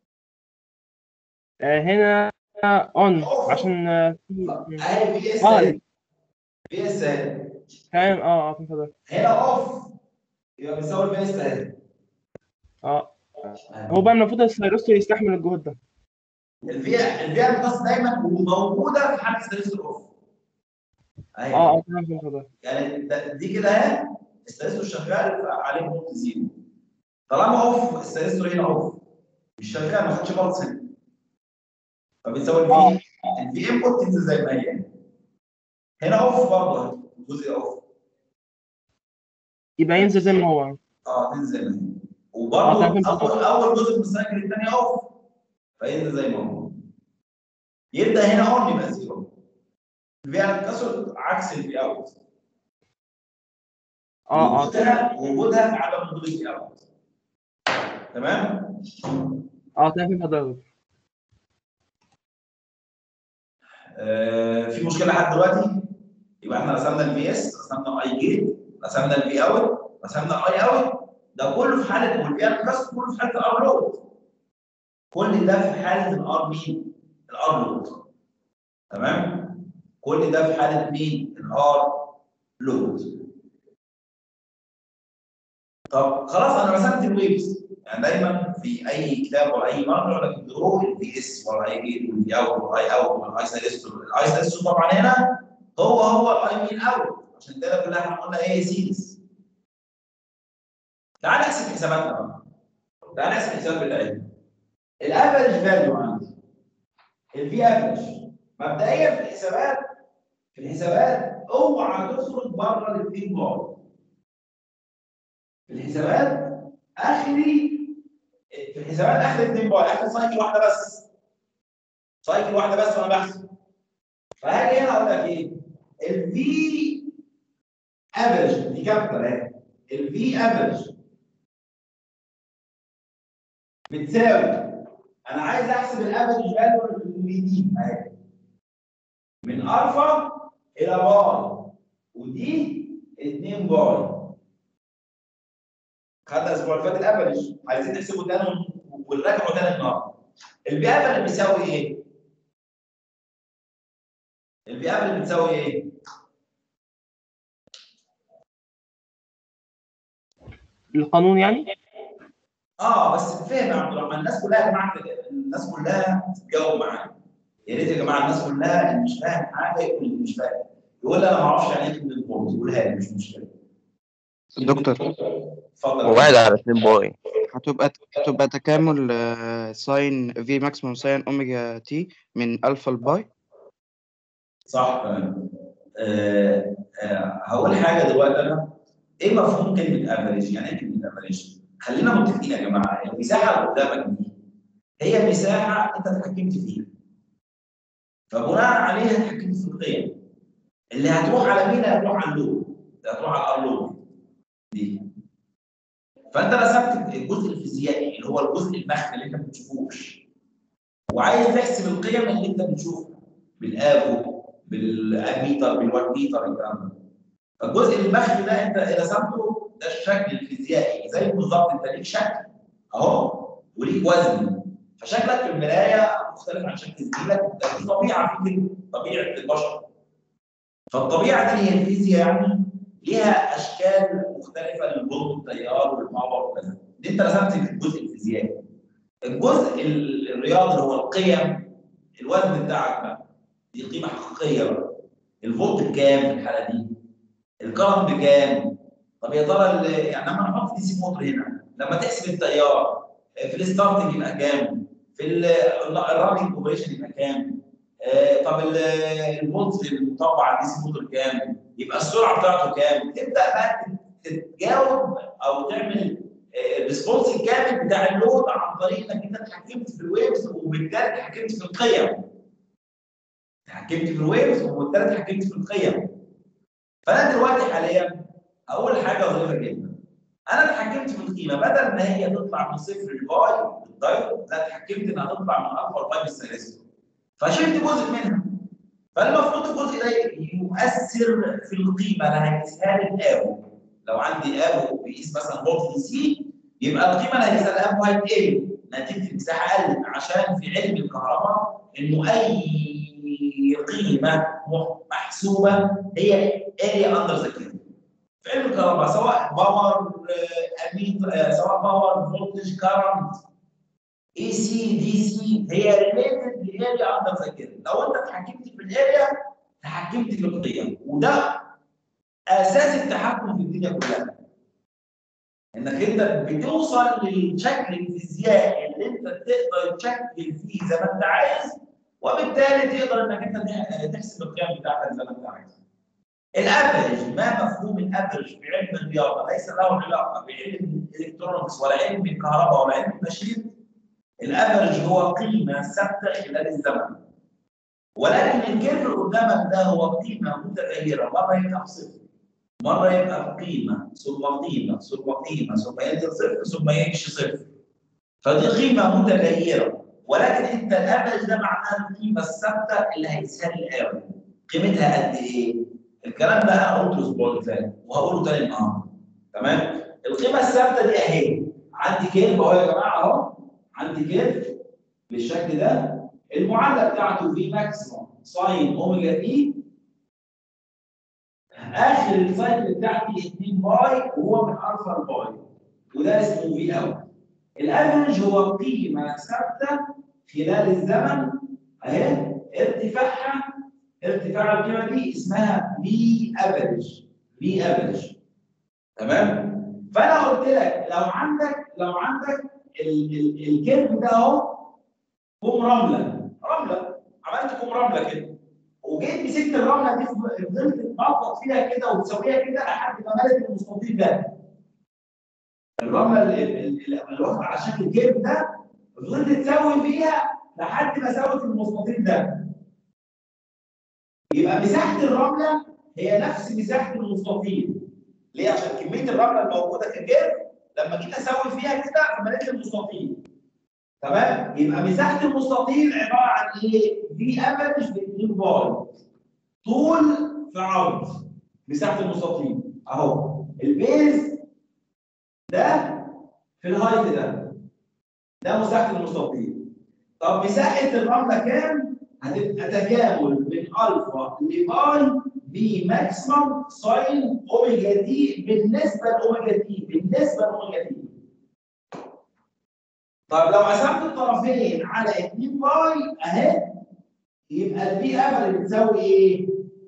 آه هنا اون عشان آه في- اهي بي اس اه اهي بي اس اهي تمام اه اه فهمت حضرتك هنا اوف يبقى بيساوي البي اس اهي اه هو بقى المفروض السيروستور يستحمل الجهد ده البيئه البيئه الكاس دايما موجوده في حاله الثلاثه الاوف اهي اه اه تمام فهمت حضرتك يعني ده- دي كده اهي السيرستور شغال عليه نقطه زيرو طالما اوف السيرستور هنا اوف مش شغال ما خدش بلس هنا فبتساوي آه. الفي الفي انبوت تنزل زي ما هي هنا اوف برضه الجزء اوف يبقى ينزل زي ما هو اه تنزل زي ما هي آه، وبرضه تمام. اول اول جزء من السايكل الثاني اوف فينزل زي ما هو يبدا هنا اون يبقى زيرو الفي انكسر عكس الفي اوت اه اه وجودها وجودها في عدم وجود الفي اوت تمام اه تمام فهمت حضرتك آه في مشكله لحد دلوقتي يبقى احنا رسمنا الفي اس رسمنا الاي جيت رسمنا الفي اوت رسمنا الاي اوت ده كله في حاله والفي انكسر كله في حاله الار لود كل ده في حاله الار مين؟ الار لود تمام كل ده في حاله مين؟ الار لود طب خلاص انا رسمت الويفز يعني دايما في اي كتاب ولا اي مرجع يقول لك درو البي اس ولا اي جيت والبي اوت والاي اوت والاي سيلستور الاي سيلستور طبعا هنا هو هو الاي مين اوت عشان كده كلها احنا قلنا ايه سيريز تعال نحسب حساباتنا بقى تعال نحسب الحساب بتاعتنا الافرج فاليو عندي الفي افرج مبدئيا في الحسابات في الحسابات اوعى تخرج بره الاثنين بار في الحسابات اخري في الحسابات اخر اثنين بار اخر سايكل واحده بس سايكل واحده بس وانا بحسب فهاجي هنا اقول لك ايه الفي افرج دي كابيتال اهي الفي افرج بتساوي انا عايز احسب الافرج فاليو اللي دي اهي من الفا الى باي ودي 2 باي خدنا الاسبوع اللي فات الافرج عايزين نحسبه تاني ورجعوا تاني النهارده البي افريج بيساوي ايه؟ البي افريج بتساوي ايه؟ القانون يعني اه بس فهم يا عبد الرحمن الناس كلها يا جماعه الناس كلها تجاوب معايا يا ريت يا جماعه الناس كلها اللي مش فاهم حاجه يقول اللي مش فاهم يقول لي انا ما اعرفش يعني ايه كلمه بونت يقولها لي مش مشكله دكتور اتفضل واحد على اتنين باي هتبقى هتبقى تكامل آه، ساين في ماكسيموم ساين اوميجا تي من الفا لباي صح تمام آه آه هقول حاجه دلوقتي انا ايه مفهوم كلمه افريج؟ يعني ايه كلمه افريج؟ خلينا متفقين يا جماعه المساحه اللي قدامك دي هي مساحه انت اتحكمت فيها فبناء عليها اتحكمت في القيم اللي هتروح على مين هتروح على اللود اللي هتروح على الارلود دي فانت رسمت الجزء الفيزيائي اللي هو الجزء المخفي اللي انت ما بتشوفوش وعايز تحسب القيم اللي انت بتشوفها بالافو بالاميتر بالوات ميتر الكلام ده فالجزء المخفي ده انت رسمته ده الشكل الفيزيائي زي بالظبط انت ليك شكل اهو وليك وزن فشكلك في المرايه مختلف عن شكل زميلك ده دي طبيعه في طبيعه البشر فالطبيعه دي هي الفيزياء يعني ليها اشكال مختلفه للفولت والتيار والباور وكذا دي انت رسمت الجزء الفيزيائي الجزء ال- الرياضي اللي هو القيم الوزن بتاعك بقى دي قيمه حقيقيه بقى الفولت بكام في الحاله دي؟ الكرنت بكام؟ طب يا ترى ال- يعني لما نحط دي سي موتور هنا لما تحسب التيار في الستارتنج يبقى كام؟ في الراننج اوبريشن يبقى كام؟ آه، طب ال- الفولت المطبق على الدي سي موتور كام؟ يبقى السرعه بتاعته كام؟ تبدا بقى تتجاوب او تعمل الريسبونس الكامل بتاع اللود عن طريق انك انت اتحكمت في الويفز وبالتالي اتحكمت في القيم. اتحكمت في الويفز وبالتالي اتحكمت في القيم. فانا دلوقتي حاليا اول حاجه ظريفه جدا انا اتحكمت في القيمه بدل ما هي تطلع من صفر لباي بالدايركت لا اتحكمت انها تطلع من الفا لباي بالسلاسل. فشلت جزء منها. فالمفروض الجزء ده يؤثر في القيمه اللي هيقيسها لي الابو لو عندي ابو بيقيس مثلا فولت دي سي يبقى القيمه اللي هيقيسها الابو هتقل نتيجه المساحه قلت عشان في علم الكهرباء انه اي قيمه محسوبه هي اريا اندر ذا كيرف في علم الكهرباء سواء باور اميتر سواء باور فولتج كارنت اي سي دي سي هي ريليتد لاريا اندر ذا كيرف لو انت اتحكمت في الاريا تحكمت في القيم وده اساس التحكم في الدنيا كلها انك انت بتوصل للشكل الفيزيائي اللي انت تقدر تشكل فيه زي ما انت عايز وبالتالي تقدر انك انت تحسب القيم بتاعتك زي ما انت عايز. الافرج ما مفهوم الافرج في علم الرياضه ليس له علاقه بعلم الالكترونكس ولا علم الكهرباء ولا علم التشريح الافرج هو قيمه ثابته خلال الزمن ولكن الكيرف اللي قدامك ده هو قيمه متغيره مره يبقى صفر مره يبقى قيمه ثم قيمه ثم قيمه ثم ينزل صفر ثم يمشي صفر فدي قيمه متغيره ولكن انت الافرج ده معناه القيمه الثابته اللي هيقيسها لي الاول قيمتها قد ايه؟ الكلام ده انا قلته الاسبوع اللي فات وهقوله تاني النهارده تمام؟ القيمه الثابته دي اهي عندي كيرف اهو يا جماعه اهو عندي كيرف بالشكل ده المعادله بتاعته في ماكسيموم ساين اوميجا تي اخر السايكل بتاعتي 2 باي وهو من الفا لباي وده اسمه في اوت الافرج هو قيمه ثابته خلال الزمن اهي ارتفاعها ارتفاع القيمه دي اسمها في افرج في افرج تمام فانا قلت لك لو عندك لو عندك الكيرف ده اهو كوم رمله رمله عملت كوم رمله كده وجيت مسكت الرمله دي فضلت تنطط فيها كده وتسويها كده لحد ما ملت المستطيل ده الرمله اللي اللي واخده على شكل كيرف ده فضلت تسوي فيها لحد ما سوت المستطيل ده يبقى مساحه الرمله هي نفس مساحه المستطيل ليه عشان كميه الرمله الموجوده ككيرف لما جيت اسوي فيها كده فمليت المستطيل تمام يبقى مساحه المستطيل عباره عن ايه في افرج في 2 باي طول في عرض مساحه المستطيل اهو البيز ده في الهايت ده ده مساحه المستطيل طب مساحه الرمله كام؟ هتبقى تكامل من الفا لباي في ماكسيمم ساين اوميجا تي بالنسبه لاوميجا تي بالنسبه لاوميجا تي طب لو قسمت الطرفين على 2 باي اهي يبقى البي افرج بتساوي ايه؟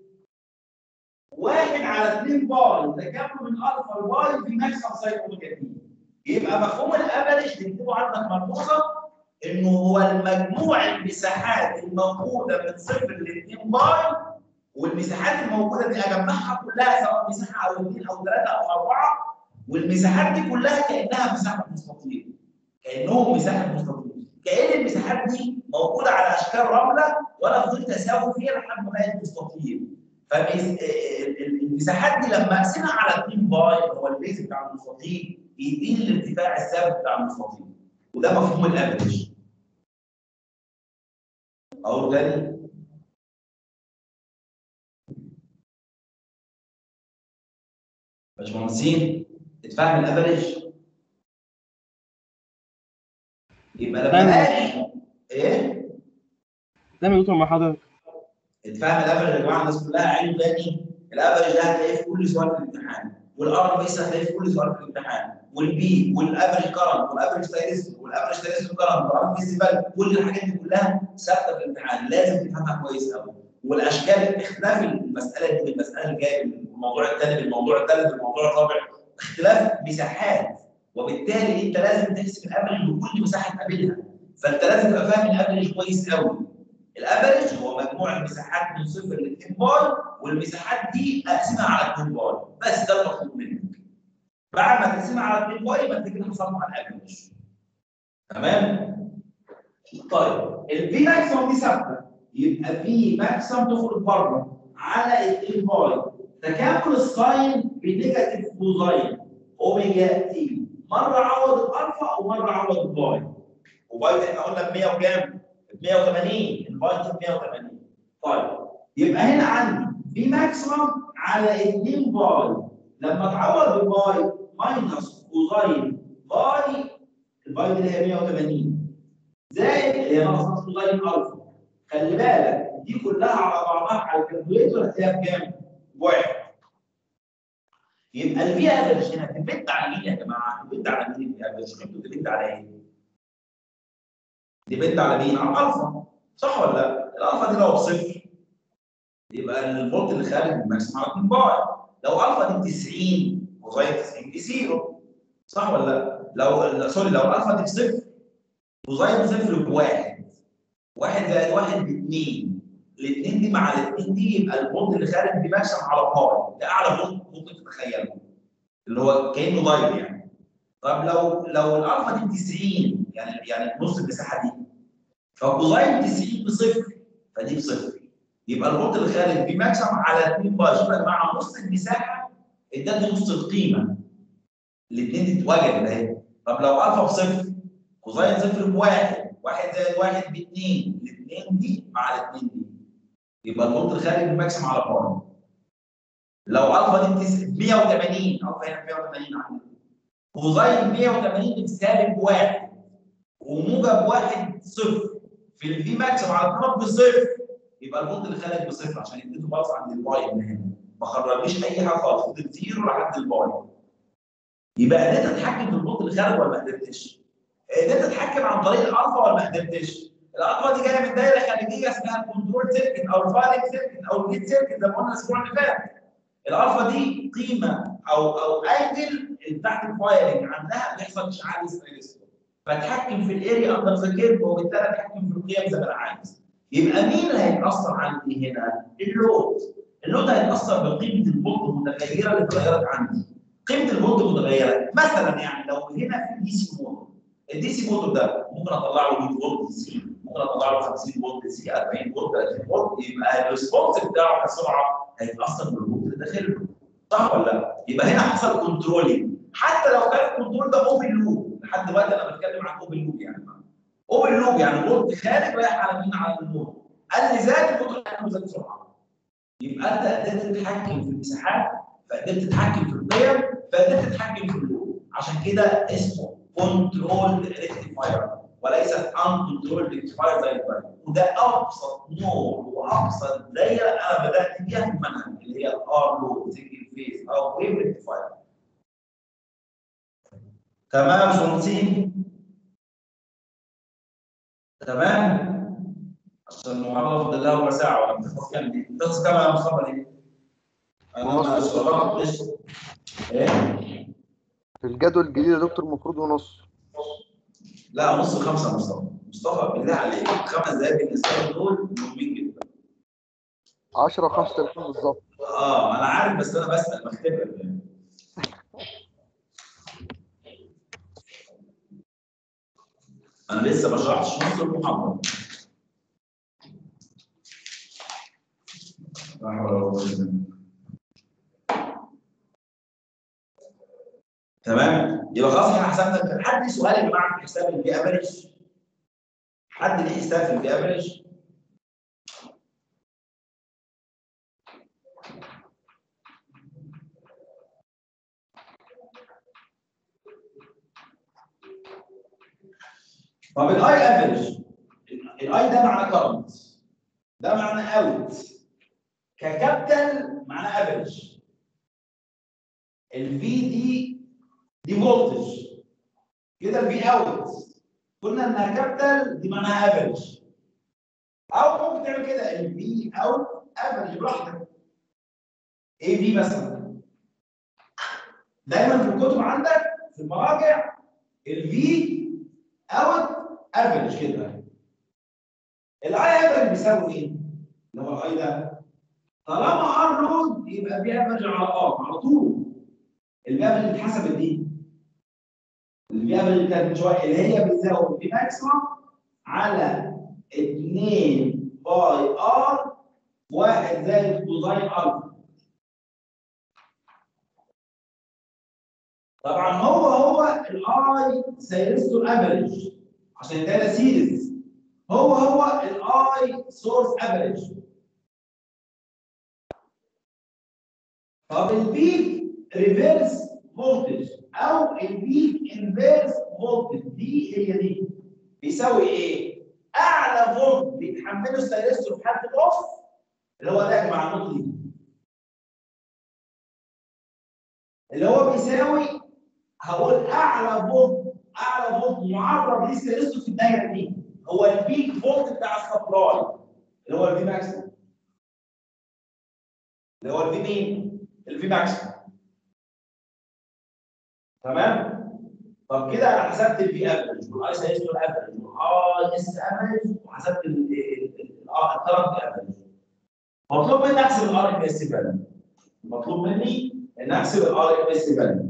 واحد على 2 باي تكامل من الفا لباي في ماكسيمم ساين اوميجا تي يبقى مفهوم الافرج تكتبه عندك ملحوظه انه هو المجموع المساحات الموجوده من صفر ل 2 باي والمساحات الموجوده دي اجمعها كلها سواء مساحه او اثنين او ثلاثه او اربعه والمساحات دي كلها كانها مساحه مستطيل كانهم مساحه مستطيل كان المساحات دي موجوده على اشكال رمله وانا فضلت اساوي فيها لحد ما بقت مستطيل فالمساحات دي لما اقسمها على 2 باي هو البيز بتاع المستطيل يديني الارتفاع الثابت بتاع المستطيل وده مفهوم الافريج اقول تاني باشمهندسين اتفهم الافريج يبقى لما فاهم. اجي ايه تمام يا دكتور مع حضرتك اتفهم الافريج يا جماعه الناس كلها عين تاني الافريج ده هتلاقيه في كل سؤال في الامتحان والار بيس هتلاقيه في كل سؤال في الامتحان والبي والافريج كرنت والافريج ستاتستيك والافريج ستاتستيك كرنت والافريج فيزيبل كل الحاجات دي كلها ثابته في الامتحان لازم تفهمها كويس قوي والاشكال اختلاف المساله دي بالمساله اللي جايه الموضوع الثاني بالموضوع الثالث بالموضوع الرابع اختلاف مساحات وبالتالي انت لازم تحسب الافريج لكل مساحه تقابلها فانت لازم تبقى فاهم الافريج كويس قوي الافريج هو مجموع المساحات من صفر ل 2 باي والمساحات دي اقسمها على 2 باي بس ده المطلوب منك بعد ما تقسمها على 2 باي يبقى انت كده حصلت على الافريج تمام طيب البي ماكسيموم دي ثابته يبقى في ماكسيموم تخرج بره على 2 باي تكامل الساين بنيجاتيف كوزاين اوميجا تي مره عوض الالفا ومره عوض الباي وباي احنا قلنا ب 100 وكام؟ 180 الباي 180 طيب يبقى هنا عندي في ماكسيمم على 2 باي لما تعوض بالباي ماينس كوزاين باي الباي دي اللي هي 180 زائد اللي هي ناقص نص كوزاين الفا خلي بالك دي كلها على بعضها على الكالكوليتر هتلاقيها بكام؟ بواحد يبقى الفي افرج هنا تبت على مين يا جماعه؟ تبت على مين الفي افرج؟ قيمته تبت على ايه؟ ديبند على مين؟ على الالفا صح ولا لا؟ الالفا دي لو بصفر يبقى الفولت اللي خارج من الماكسيمم على 2 باي لو الفا دي 90 كوزاين 90 دي زيرو صح ولا لا؟ لو سوري لو الالفا دي بصفر كوزاين صفر بواحد واحد زائد واحد باثنين الاثنين دي مع الاثنين دي يبقى الفولت اللي خارج دي ماكسيمم على باي ده اعلى فولت ممكن تتخيله اللي هو كانه داير يعني طب لو لو الالفا دي 90 يعني يعني نص المساحه دي فكوزاين 90 بصفر فدي بصفر يبقى الفولت اللي خارج بي ماكسيمم على 2 باي شوف يا جماعه نص المساحه ادتني نص القيمه الاثنين دي اتوجدت اهي طب لو الفا بصفر كوزاين صفر بواحد واحد زائد واحد باثنين الاثنين دي مع الاثنين دي يبقى الفولت الخارج بي ماكسيمم على باي لو الفا دي 180 الفا هنا 180 عندي كوزاين 180 بسالب واحد وموجب واحد صفر في الفي ماكسيمم على الطرف بصفر يبقى الفولت اللي خارج بصفر عشان اديته باص عند الباي من هنا ما خرجليش اي حاجه خالص فضلت زيرو لحد الباي يبقى قدرت اتحكم في الفولت اللي خارج ولا ما قدرتش؟ قدرت اتحكم عن طريق الالفا ولا ما قدرتش؟ الالفا دي جايه من دايره خارجيه اسمها الكنترول سيركت او الفايرنج سيركت او الجيت سيركت زي ما قلنا الاسبوع اللي فات الالفا دي قيمه او او انجل تحت الفايرنج عندها بيحصل اشعاع اسمه بتحكم في الاريا اندر ذا كيرف وبالتالي اتحكم في القيم زي ما انا عايز يبقى مين اللي هيتاثر عندي هنا؟ اللود اللود هيتاثر بقيمه الفولت المتغيره اللي اتغيرت عندي قيمه الفولت متغيره مثلا يعني لو هنا في دي سي موتور الدي سي موتور ده ممكن اطلع له 100 فولت دي سي ممكن اطلع له 50 فولت دي سي 40 فولت 30 فولت يبقى الريسبونس بتاعه كسرعه هيتاثر بالفولت اللي داخله صح ولا لا؟ يبقى هنا حصل كنترولينج حتى لو كان الكنترول ده اوبن لوب لحد دلوقتي انا بتكلم عن اوبن لوب يعني اوبن لوب يعني فولت خارج رايح على مين على النور قال لي زاد الفولت هيعمل زاد بسرعه يبقى انت قدرت تتحكم في المساحات فقدرت تتحكم في القيم فقدرت تتحكم في اللود عشان كده اسمه كنترول ريكتيفاير وليست uncontrolled rectifier زي الباقي وده ابسط نوع وابسط دايره انا بدات بيها في المنهج اللي هي الار لو سنجل فيز او ويف ريكتيفاير تمام يا باشمهندسين تمام عشان المحاضره فاضل لها ربع ساعه ولا بتخلص كام دي؟ بتخلص كام يا مصطفى دي؟ انا ما اشتغلتش ايه؟ في الجدول الجديد يا دكتور المفروض ونص لا نص خمسه يا مصطفى مصطفى بالله عليك خمس دقايق بالنسبه لي دول مهمين جدا 10 و35 بالظبط اه انا عارف بس انا بسال بختبر يعني. انا لسه ما شرحتش نص المحاضره لا حول ولا قوة إلا بالله. تمام يبقى خلاص احنا حسبنا حد ليه سؤال يا جماعه في حساب البي افريج حد ليه حساب في البي افريج طب الاي افريج الاي ده معناه كارنت ده معناه اوت ككابيتال معناه افريج الفي دي دي فولتج كده الفي اوت قلنا انها كابيتال دي معناها افريج او ممكن تعمل كده الفي اوت افريج براحتك اي في مثلا دايما في الكتب عندك في المراجع الفي اوت افريج كده الاي افريج بيساوي ايه؟ اللي هو الاي ده طالما ار لود يبقى في افريج على ار على طول الافريج اللي اتحسبت دي الافريج اللي كانت من شويه اللي هي بتساوي في ماكسيمم على 2 باي ار واحد زائد كوزاين الفا طبعا هو هو الاي سيرسته الافريج عشان ده سيريز هو هو الاي سورس افريج طب البيك ريفيرس فولتج او البيك انفيرس فولتج دي هي دي بيساوي ايه؟ اعلى فولت بيتحمله السيرستور في حد الاوف اللي هو ده مع النقطه دي اللي هو بيساوي هقول اعلى فولت اعلى فولت معرض للسيرستور في الدايره دي هو البيك فولت بتاع السبلاي اللي هو الفي ماكسيمم اللي هو الفي مين؟ الفي ماكسيمم تمام؟ طب كده انا حسبت الفي افريج والاي سيرستور افريج والاي اس افريج وحسبت الكرنت افريج مطلوب مني احسب الار ام اس فاليو مطلوب مني ان احسب الار ام اس فاليو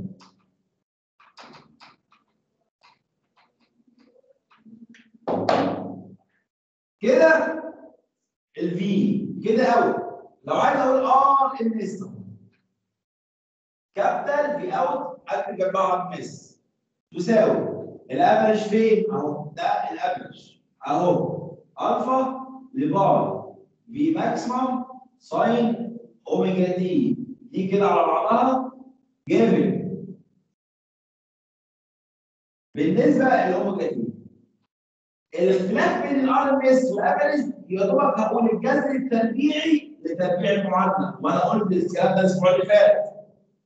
كده الفي كده اوت لو عايز اقول ار ام اس كابيتال في اوت اكتب جنبها ام اس تساوي الافرج فين اهو ده الافرج اهو الفا لباي في ماكسيمم ساين اوميجا تي دي كده على بعضها جيفن بالنسبه للاوميجا تي الاختلاف بين الار ام اس والافرج يا دوبك هقول الجذر التربيعي لتربيع المعادله وانا قلت الكلام ده الاسبوع اللي فات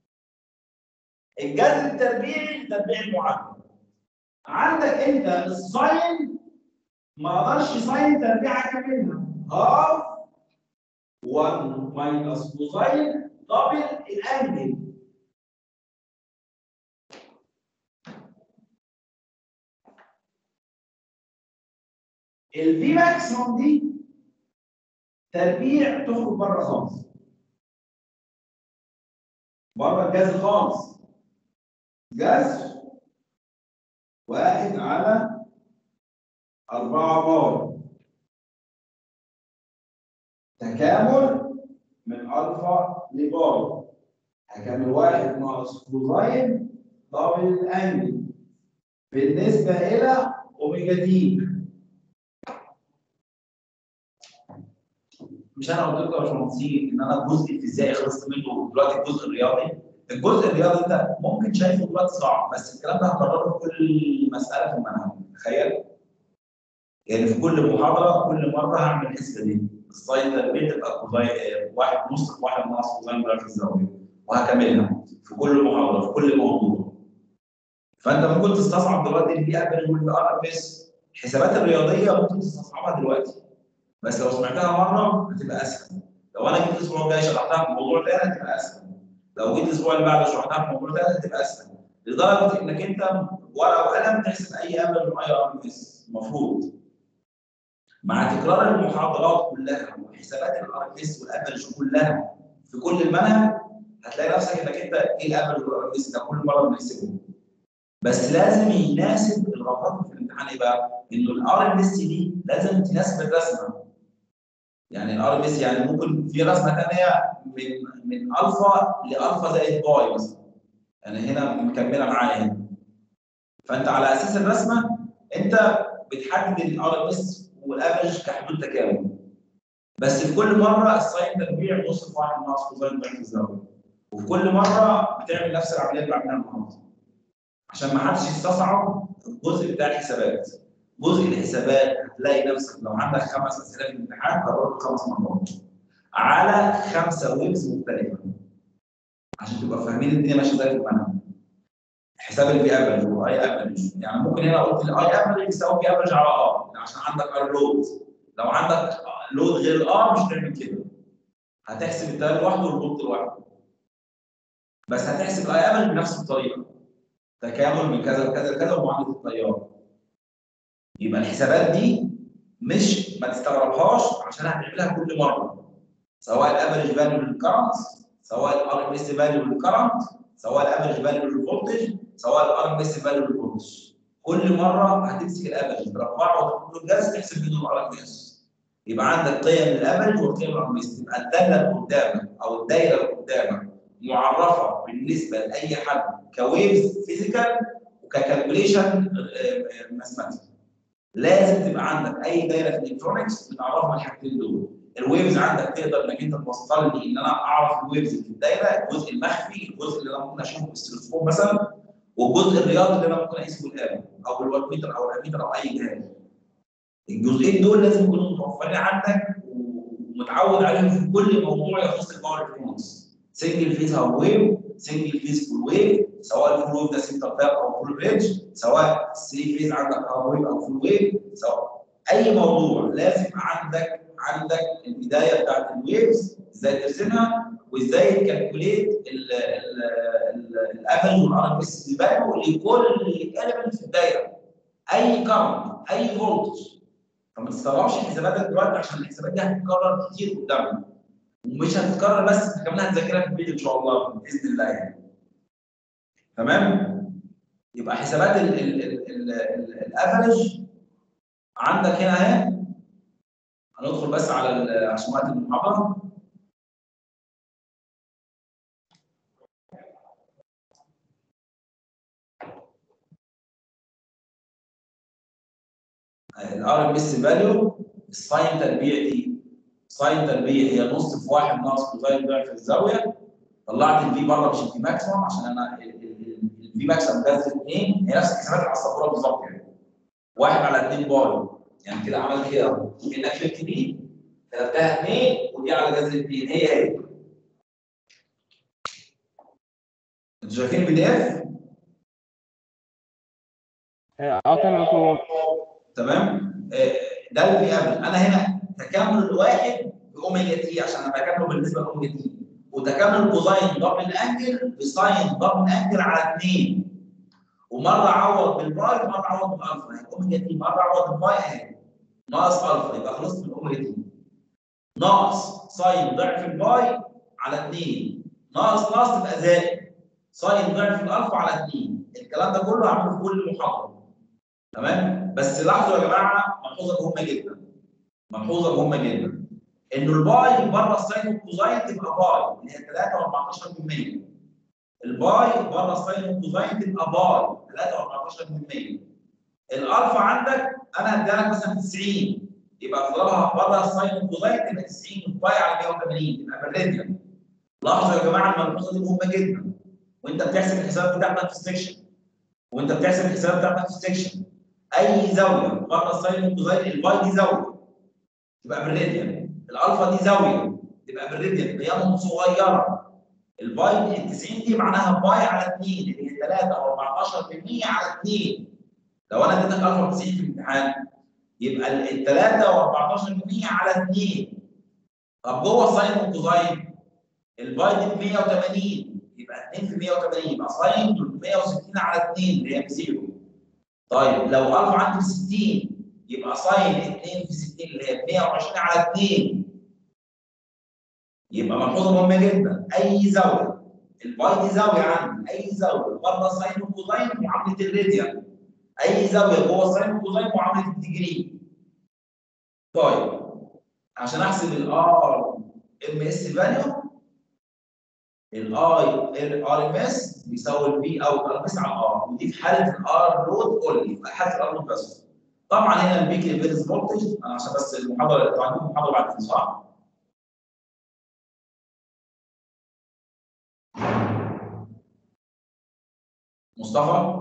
الجذر التربيعي لتربيع المعادله عندك انت الساين ما اقدرش ساين تربيع كاملها هاف 1 ماينس كوساين دبل الانجل الفي ماكسيموم دي تربيع تخرج بره خالص بره الجذر خالص جذر واحد على أربعة بار تكامل من ألفا لبار هكمل واحد ناقص كوزاين دبل الأنجل بالنسبة إلى أوميجا تي مش انا قلت لكم يا باشمهندسين ان انا الجزء الفيزيائي خلصت منه دلوقتي الجزء الرياضي الجزء الرياضي انت ممكن شايفه دلوقتي صعب بس الكلام ده هكرره في كل مساله في المنهج تخيل يعني في كل محاضره كل مره هعمل الحسبه دي الساين تربيع تبقى كوزاين آه، واحد نص في واحد ناقص كوزاين ضعف الزاويه وهكملها في كل محاضره في كل موضوع فانت ممكن تستصعب دلوقتي البي افريج والبي ار بس الحسابات الرياضيه ممكن تستصعبها دلوقتي بس لو سمعتها مره هتبقى اسهل لو انا جيت الاسبوع الجاي شرحتها في موضوع تاني هتبقى اسهل لو جيت الاسبوع اللي بعده شرحتها في موضوع تاني هتبقى اسهل لدرجه انك انت ورقه وقلم تحسب اي افريج واي ار بس المفروض مع تكرار المحاضرات كلها وحسابات الار اس والافرج كلها في كل المنهج هتلاقي نفسك انك انت ايه الافرج والار اس ده كل مره بنحسبه بس لازم يناسب الغلطات في الامتحان ايه بقى؟ انه الار ام اس دي لازم تناسب الرسمه يعني الار ام اس يعني ممكن في رسمه ثانيه من من الفا لالفا زائد باي مثلا يعني هنا مكمله معايا هنا فانت على اساس الرسمه انت بتحدد الار ام اس والافرج كحدود تكامل بس في كل مره الساين تربيع نص في واحد ناقص كوزاين ضعف الزاويه وفي كل مره بتعمل نفس العمليه اللي بعملها النهارده عشان ما حدش يستصعب الجزء بتاع الحسابات جزء الحسابات هتلاقي نفسك لو عندك خمس اسئله في الامتحان كررت خمس مرات على خمسه ويبز مختلفه عشان تبقى فاهمين الدنيا ماشيه ازاي في المنهج حساب البي افرج واي افرج يعني ممكن هنا قلت الاي افرج يساوي بي افرج على ار عشان عندك ار لود لو عندك لود غير الار مش هتعمل كده هتحسب التيار لوحده والبوت لوحده بس هتحسب الاي افرج بنفس الطريقه تكامل من كذا لكذا لكذا ومعادله التيار يبقى الحسابات دي مش ما تستغربهاش عشان هتعملها كل مره سواء الافرج فاليو للكرنت سواء الار ام اس فاليو للكرنت سواء الافرج فاليو للفولتج سواء الار ام اس فاليو للفولتج كل مره هتمسك الافرج ترفعه وتحط له الجاز تحسب منه الار ام اس يبقى عندك قيم الافرج وقيم الار ام اس تبقى الداله اللي قدامك او الدايره اللي قدامك معرفه بالنسبه لاي حد كويفز فيزيكال وككالكوليشن ماثماتيك لازم تبقى عندك اي دايره في الالكترونكس بتعرفها الحاجتين دول الويفز عندك تقدر انك انت توصل لي ان انا اعرف الويفز في الدايره الجزء المخفي الجزء اللي انا ممكن اشوفه بالتلسكوب مثلا والجزء الرياضي اللي انا ممكن اقيسه بالآلة او بالوات متر او الاميتر او اي جهاز الجزئين دول لازم يكونوا متوفرين عندك ومتعود عليهم في كل موضوع يخص الباور الكترونكس سنجل فيز او ويف سنجل فيز فول ويف سواء الفول ويف ده سنتر تاب او فول بريدج سواء 3 فيز عندك او ويف او فول ويف سواء اي موضوع لازم عندك عندك البدايه بتاعت الويفز ازاي ترسمها وازاي تكالكوليت الافرج والار ام اس فاليو لكل اليمنت في الدايره اي كارنت اي فولتج فما تستغربش الحسابات دلوقتي عشان الحسابات دي هتتكرر كتير قدامنا ومش هتتكرر بس انت كمان هتذاكرها في البيت ان شاء الله باذن الله يعني تمام يبقى حسابات الافرج عندك هنا اهي هندخل بس على عشان وقت المحاضره الار ام اس فاليو الساين تربيع دي ساين تربيع هي نص في واحد ناقص كوزاين ضعف الزاويه طلعت الفي بره مش الفي ماكسيمم عشان انا الفي ماكسيمم ده 2 هي نفس الحسابات على السبوره بالظبط يعني واحد على 2 باي يعني كده عملت كده اهو كانك شلت دي كتبتها 2 ودي على جذر 2 هي هي انتوا شايفين البي دي اف؟ اه تمام مفهوم تمام؟ آه، ده اللي بيقابل انا هنا تكامل الواحد باوميجا تي عشان انا بكامله بالنسبه لاوميجا تي وتكامل كوزاين ضرب الانجل بساين ضرب الانجل على 2 ومره اعوض بالباي ومره اعوض بالالفا يعني اوميجا تي مره اعوض بالباي اهي ناقص الفا يبقى خلصت من اوميجا تي ناقص ساين ضعف الباي على 2 ناقص ناقص تبقى زائد ساين ضعف الالفا على 2 الكلام ده كله هعمله في كل محاضره تمام بس لاحظوا يا جماعه ملحوظه مهمه جدا ملحوظه مهمه جدا انه الباي بره الساين والكوزاين تبقى باي اللي هي 3 و14% الباي بره الساين والكوزاين تبقى باي 3 و14% الالفا عندك انا هديها لك مثلا 90 يبقى اضربها بره الساين والكوزاين تبقى 90 والباي على 180 تبقى بالراديان لاحظوا يا جماعه الملحوظه دي مهمه جدا وانت بتحسب الحسابات بتاعتك في السكشن وانت بتحسب الحسابات بتاعتك في السكشن اي زاويه بره الساين والكوزاين الباي دي زاويه تبقى بالراديان الالفا دي زاويه تبقى بالراديان قيمهم صغيره الباي ال 90 دي معناها باي على 2 اللي هي 3 او 14% على 2 لو انا اديتك الفا 90 في الامتحان يبقى ال 3 و14% على 2 طب جوه الساين والكوزاين الباي دي ب 180 يبقى 2 في 180 يبقى ساين 360 على 2 اللي هي بزيرو طيب لو الفا عندي ب 60 يبقى ساين 2 في 60 اللي هي 120 على 2 يبقى ملحوظه مهمه جدا اي زاويه الباي دي زاويه عندي اي زاويه بره ساين وكوزاين معامله الراديان اي زاويه جوه ساين وكوزاين معامله الديجري طيب عشان احسب الار ام اس فاليو الاي ار ام اس بيساوي البي او ار ام اس على الار ودي في حاله الار لود اونلي في حاله الار لود بس طبعا هنا البيك ليفيرز فولتج انا عشان بس المحاضره انتوا عندكم محاضره بعد كده صح؟ مصطفى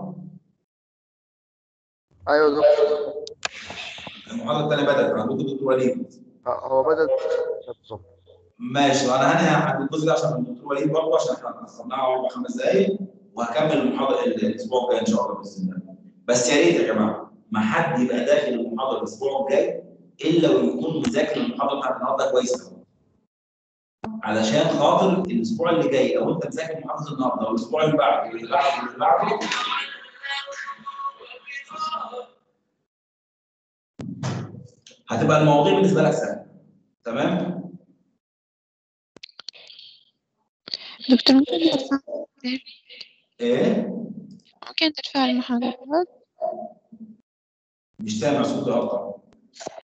ايوه يا دكتور المحاضره الثانيه بدات عندكم دكتور وليد آه، هو بدأ بالظبط ماشي وانا هنهي عند الجزء ده عشان الدكتور وليد برضه عشان احنا اخرناها اربع خمس دقائق وهكمل المحاضره الاسبوع الجاي ان شاء الله باذن الله بس يا ريت يا جماعه ما حد يبقى داخل المحاضره الاسبوع الجاي الا ويكون مذاكر المحاضره بتاعت النهارده كويس قوي علشان خاطر الاسبوع اللي جاي لو انت مذاكر محاضره النهارده والاسبوع اللي بعده واللي بعده واللي بعده هتبقى المواضيع بالنسبه لك سهله تمام؟ دكتور ممكن ترفع ايه؟ ممكن ترفع المحاضرات مش سامع صوتي اقطع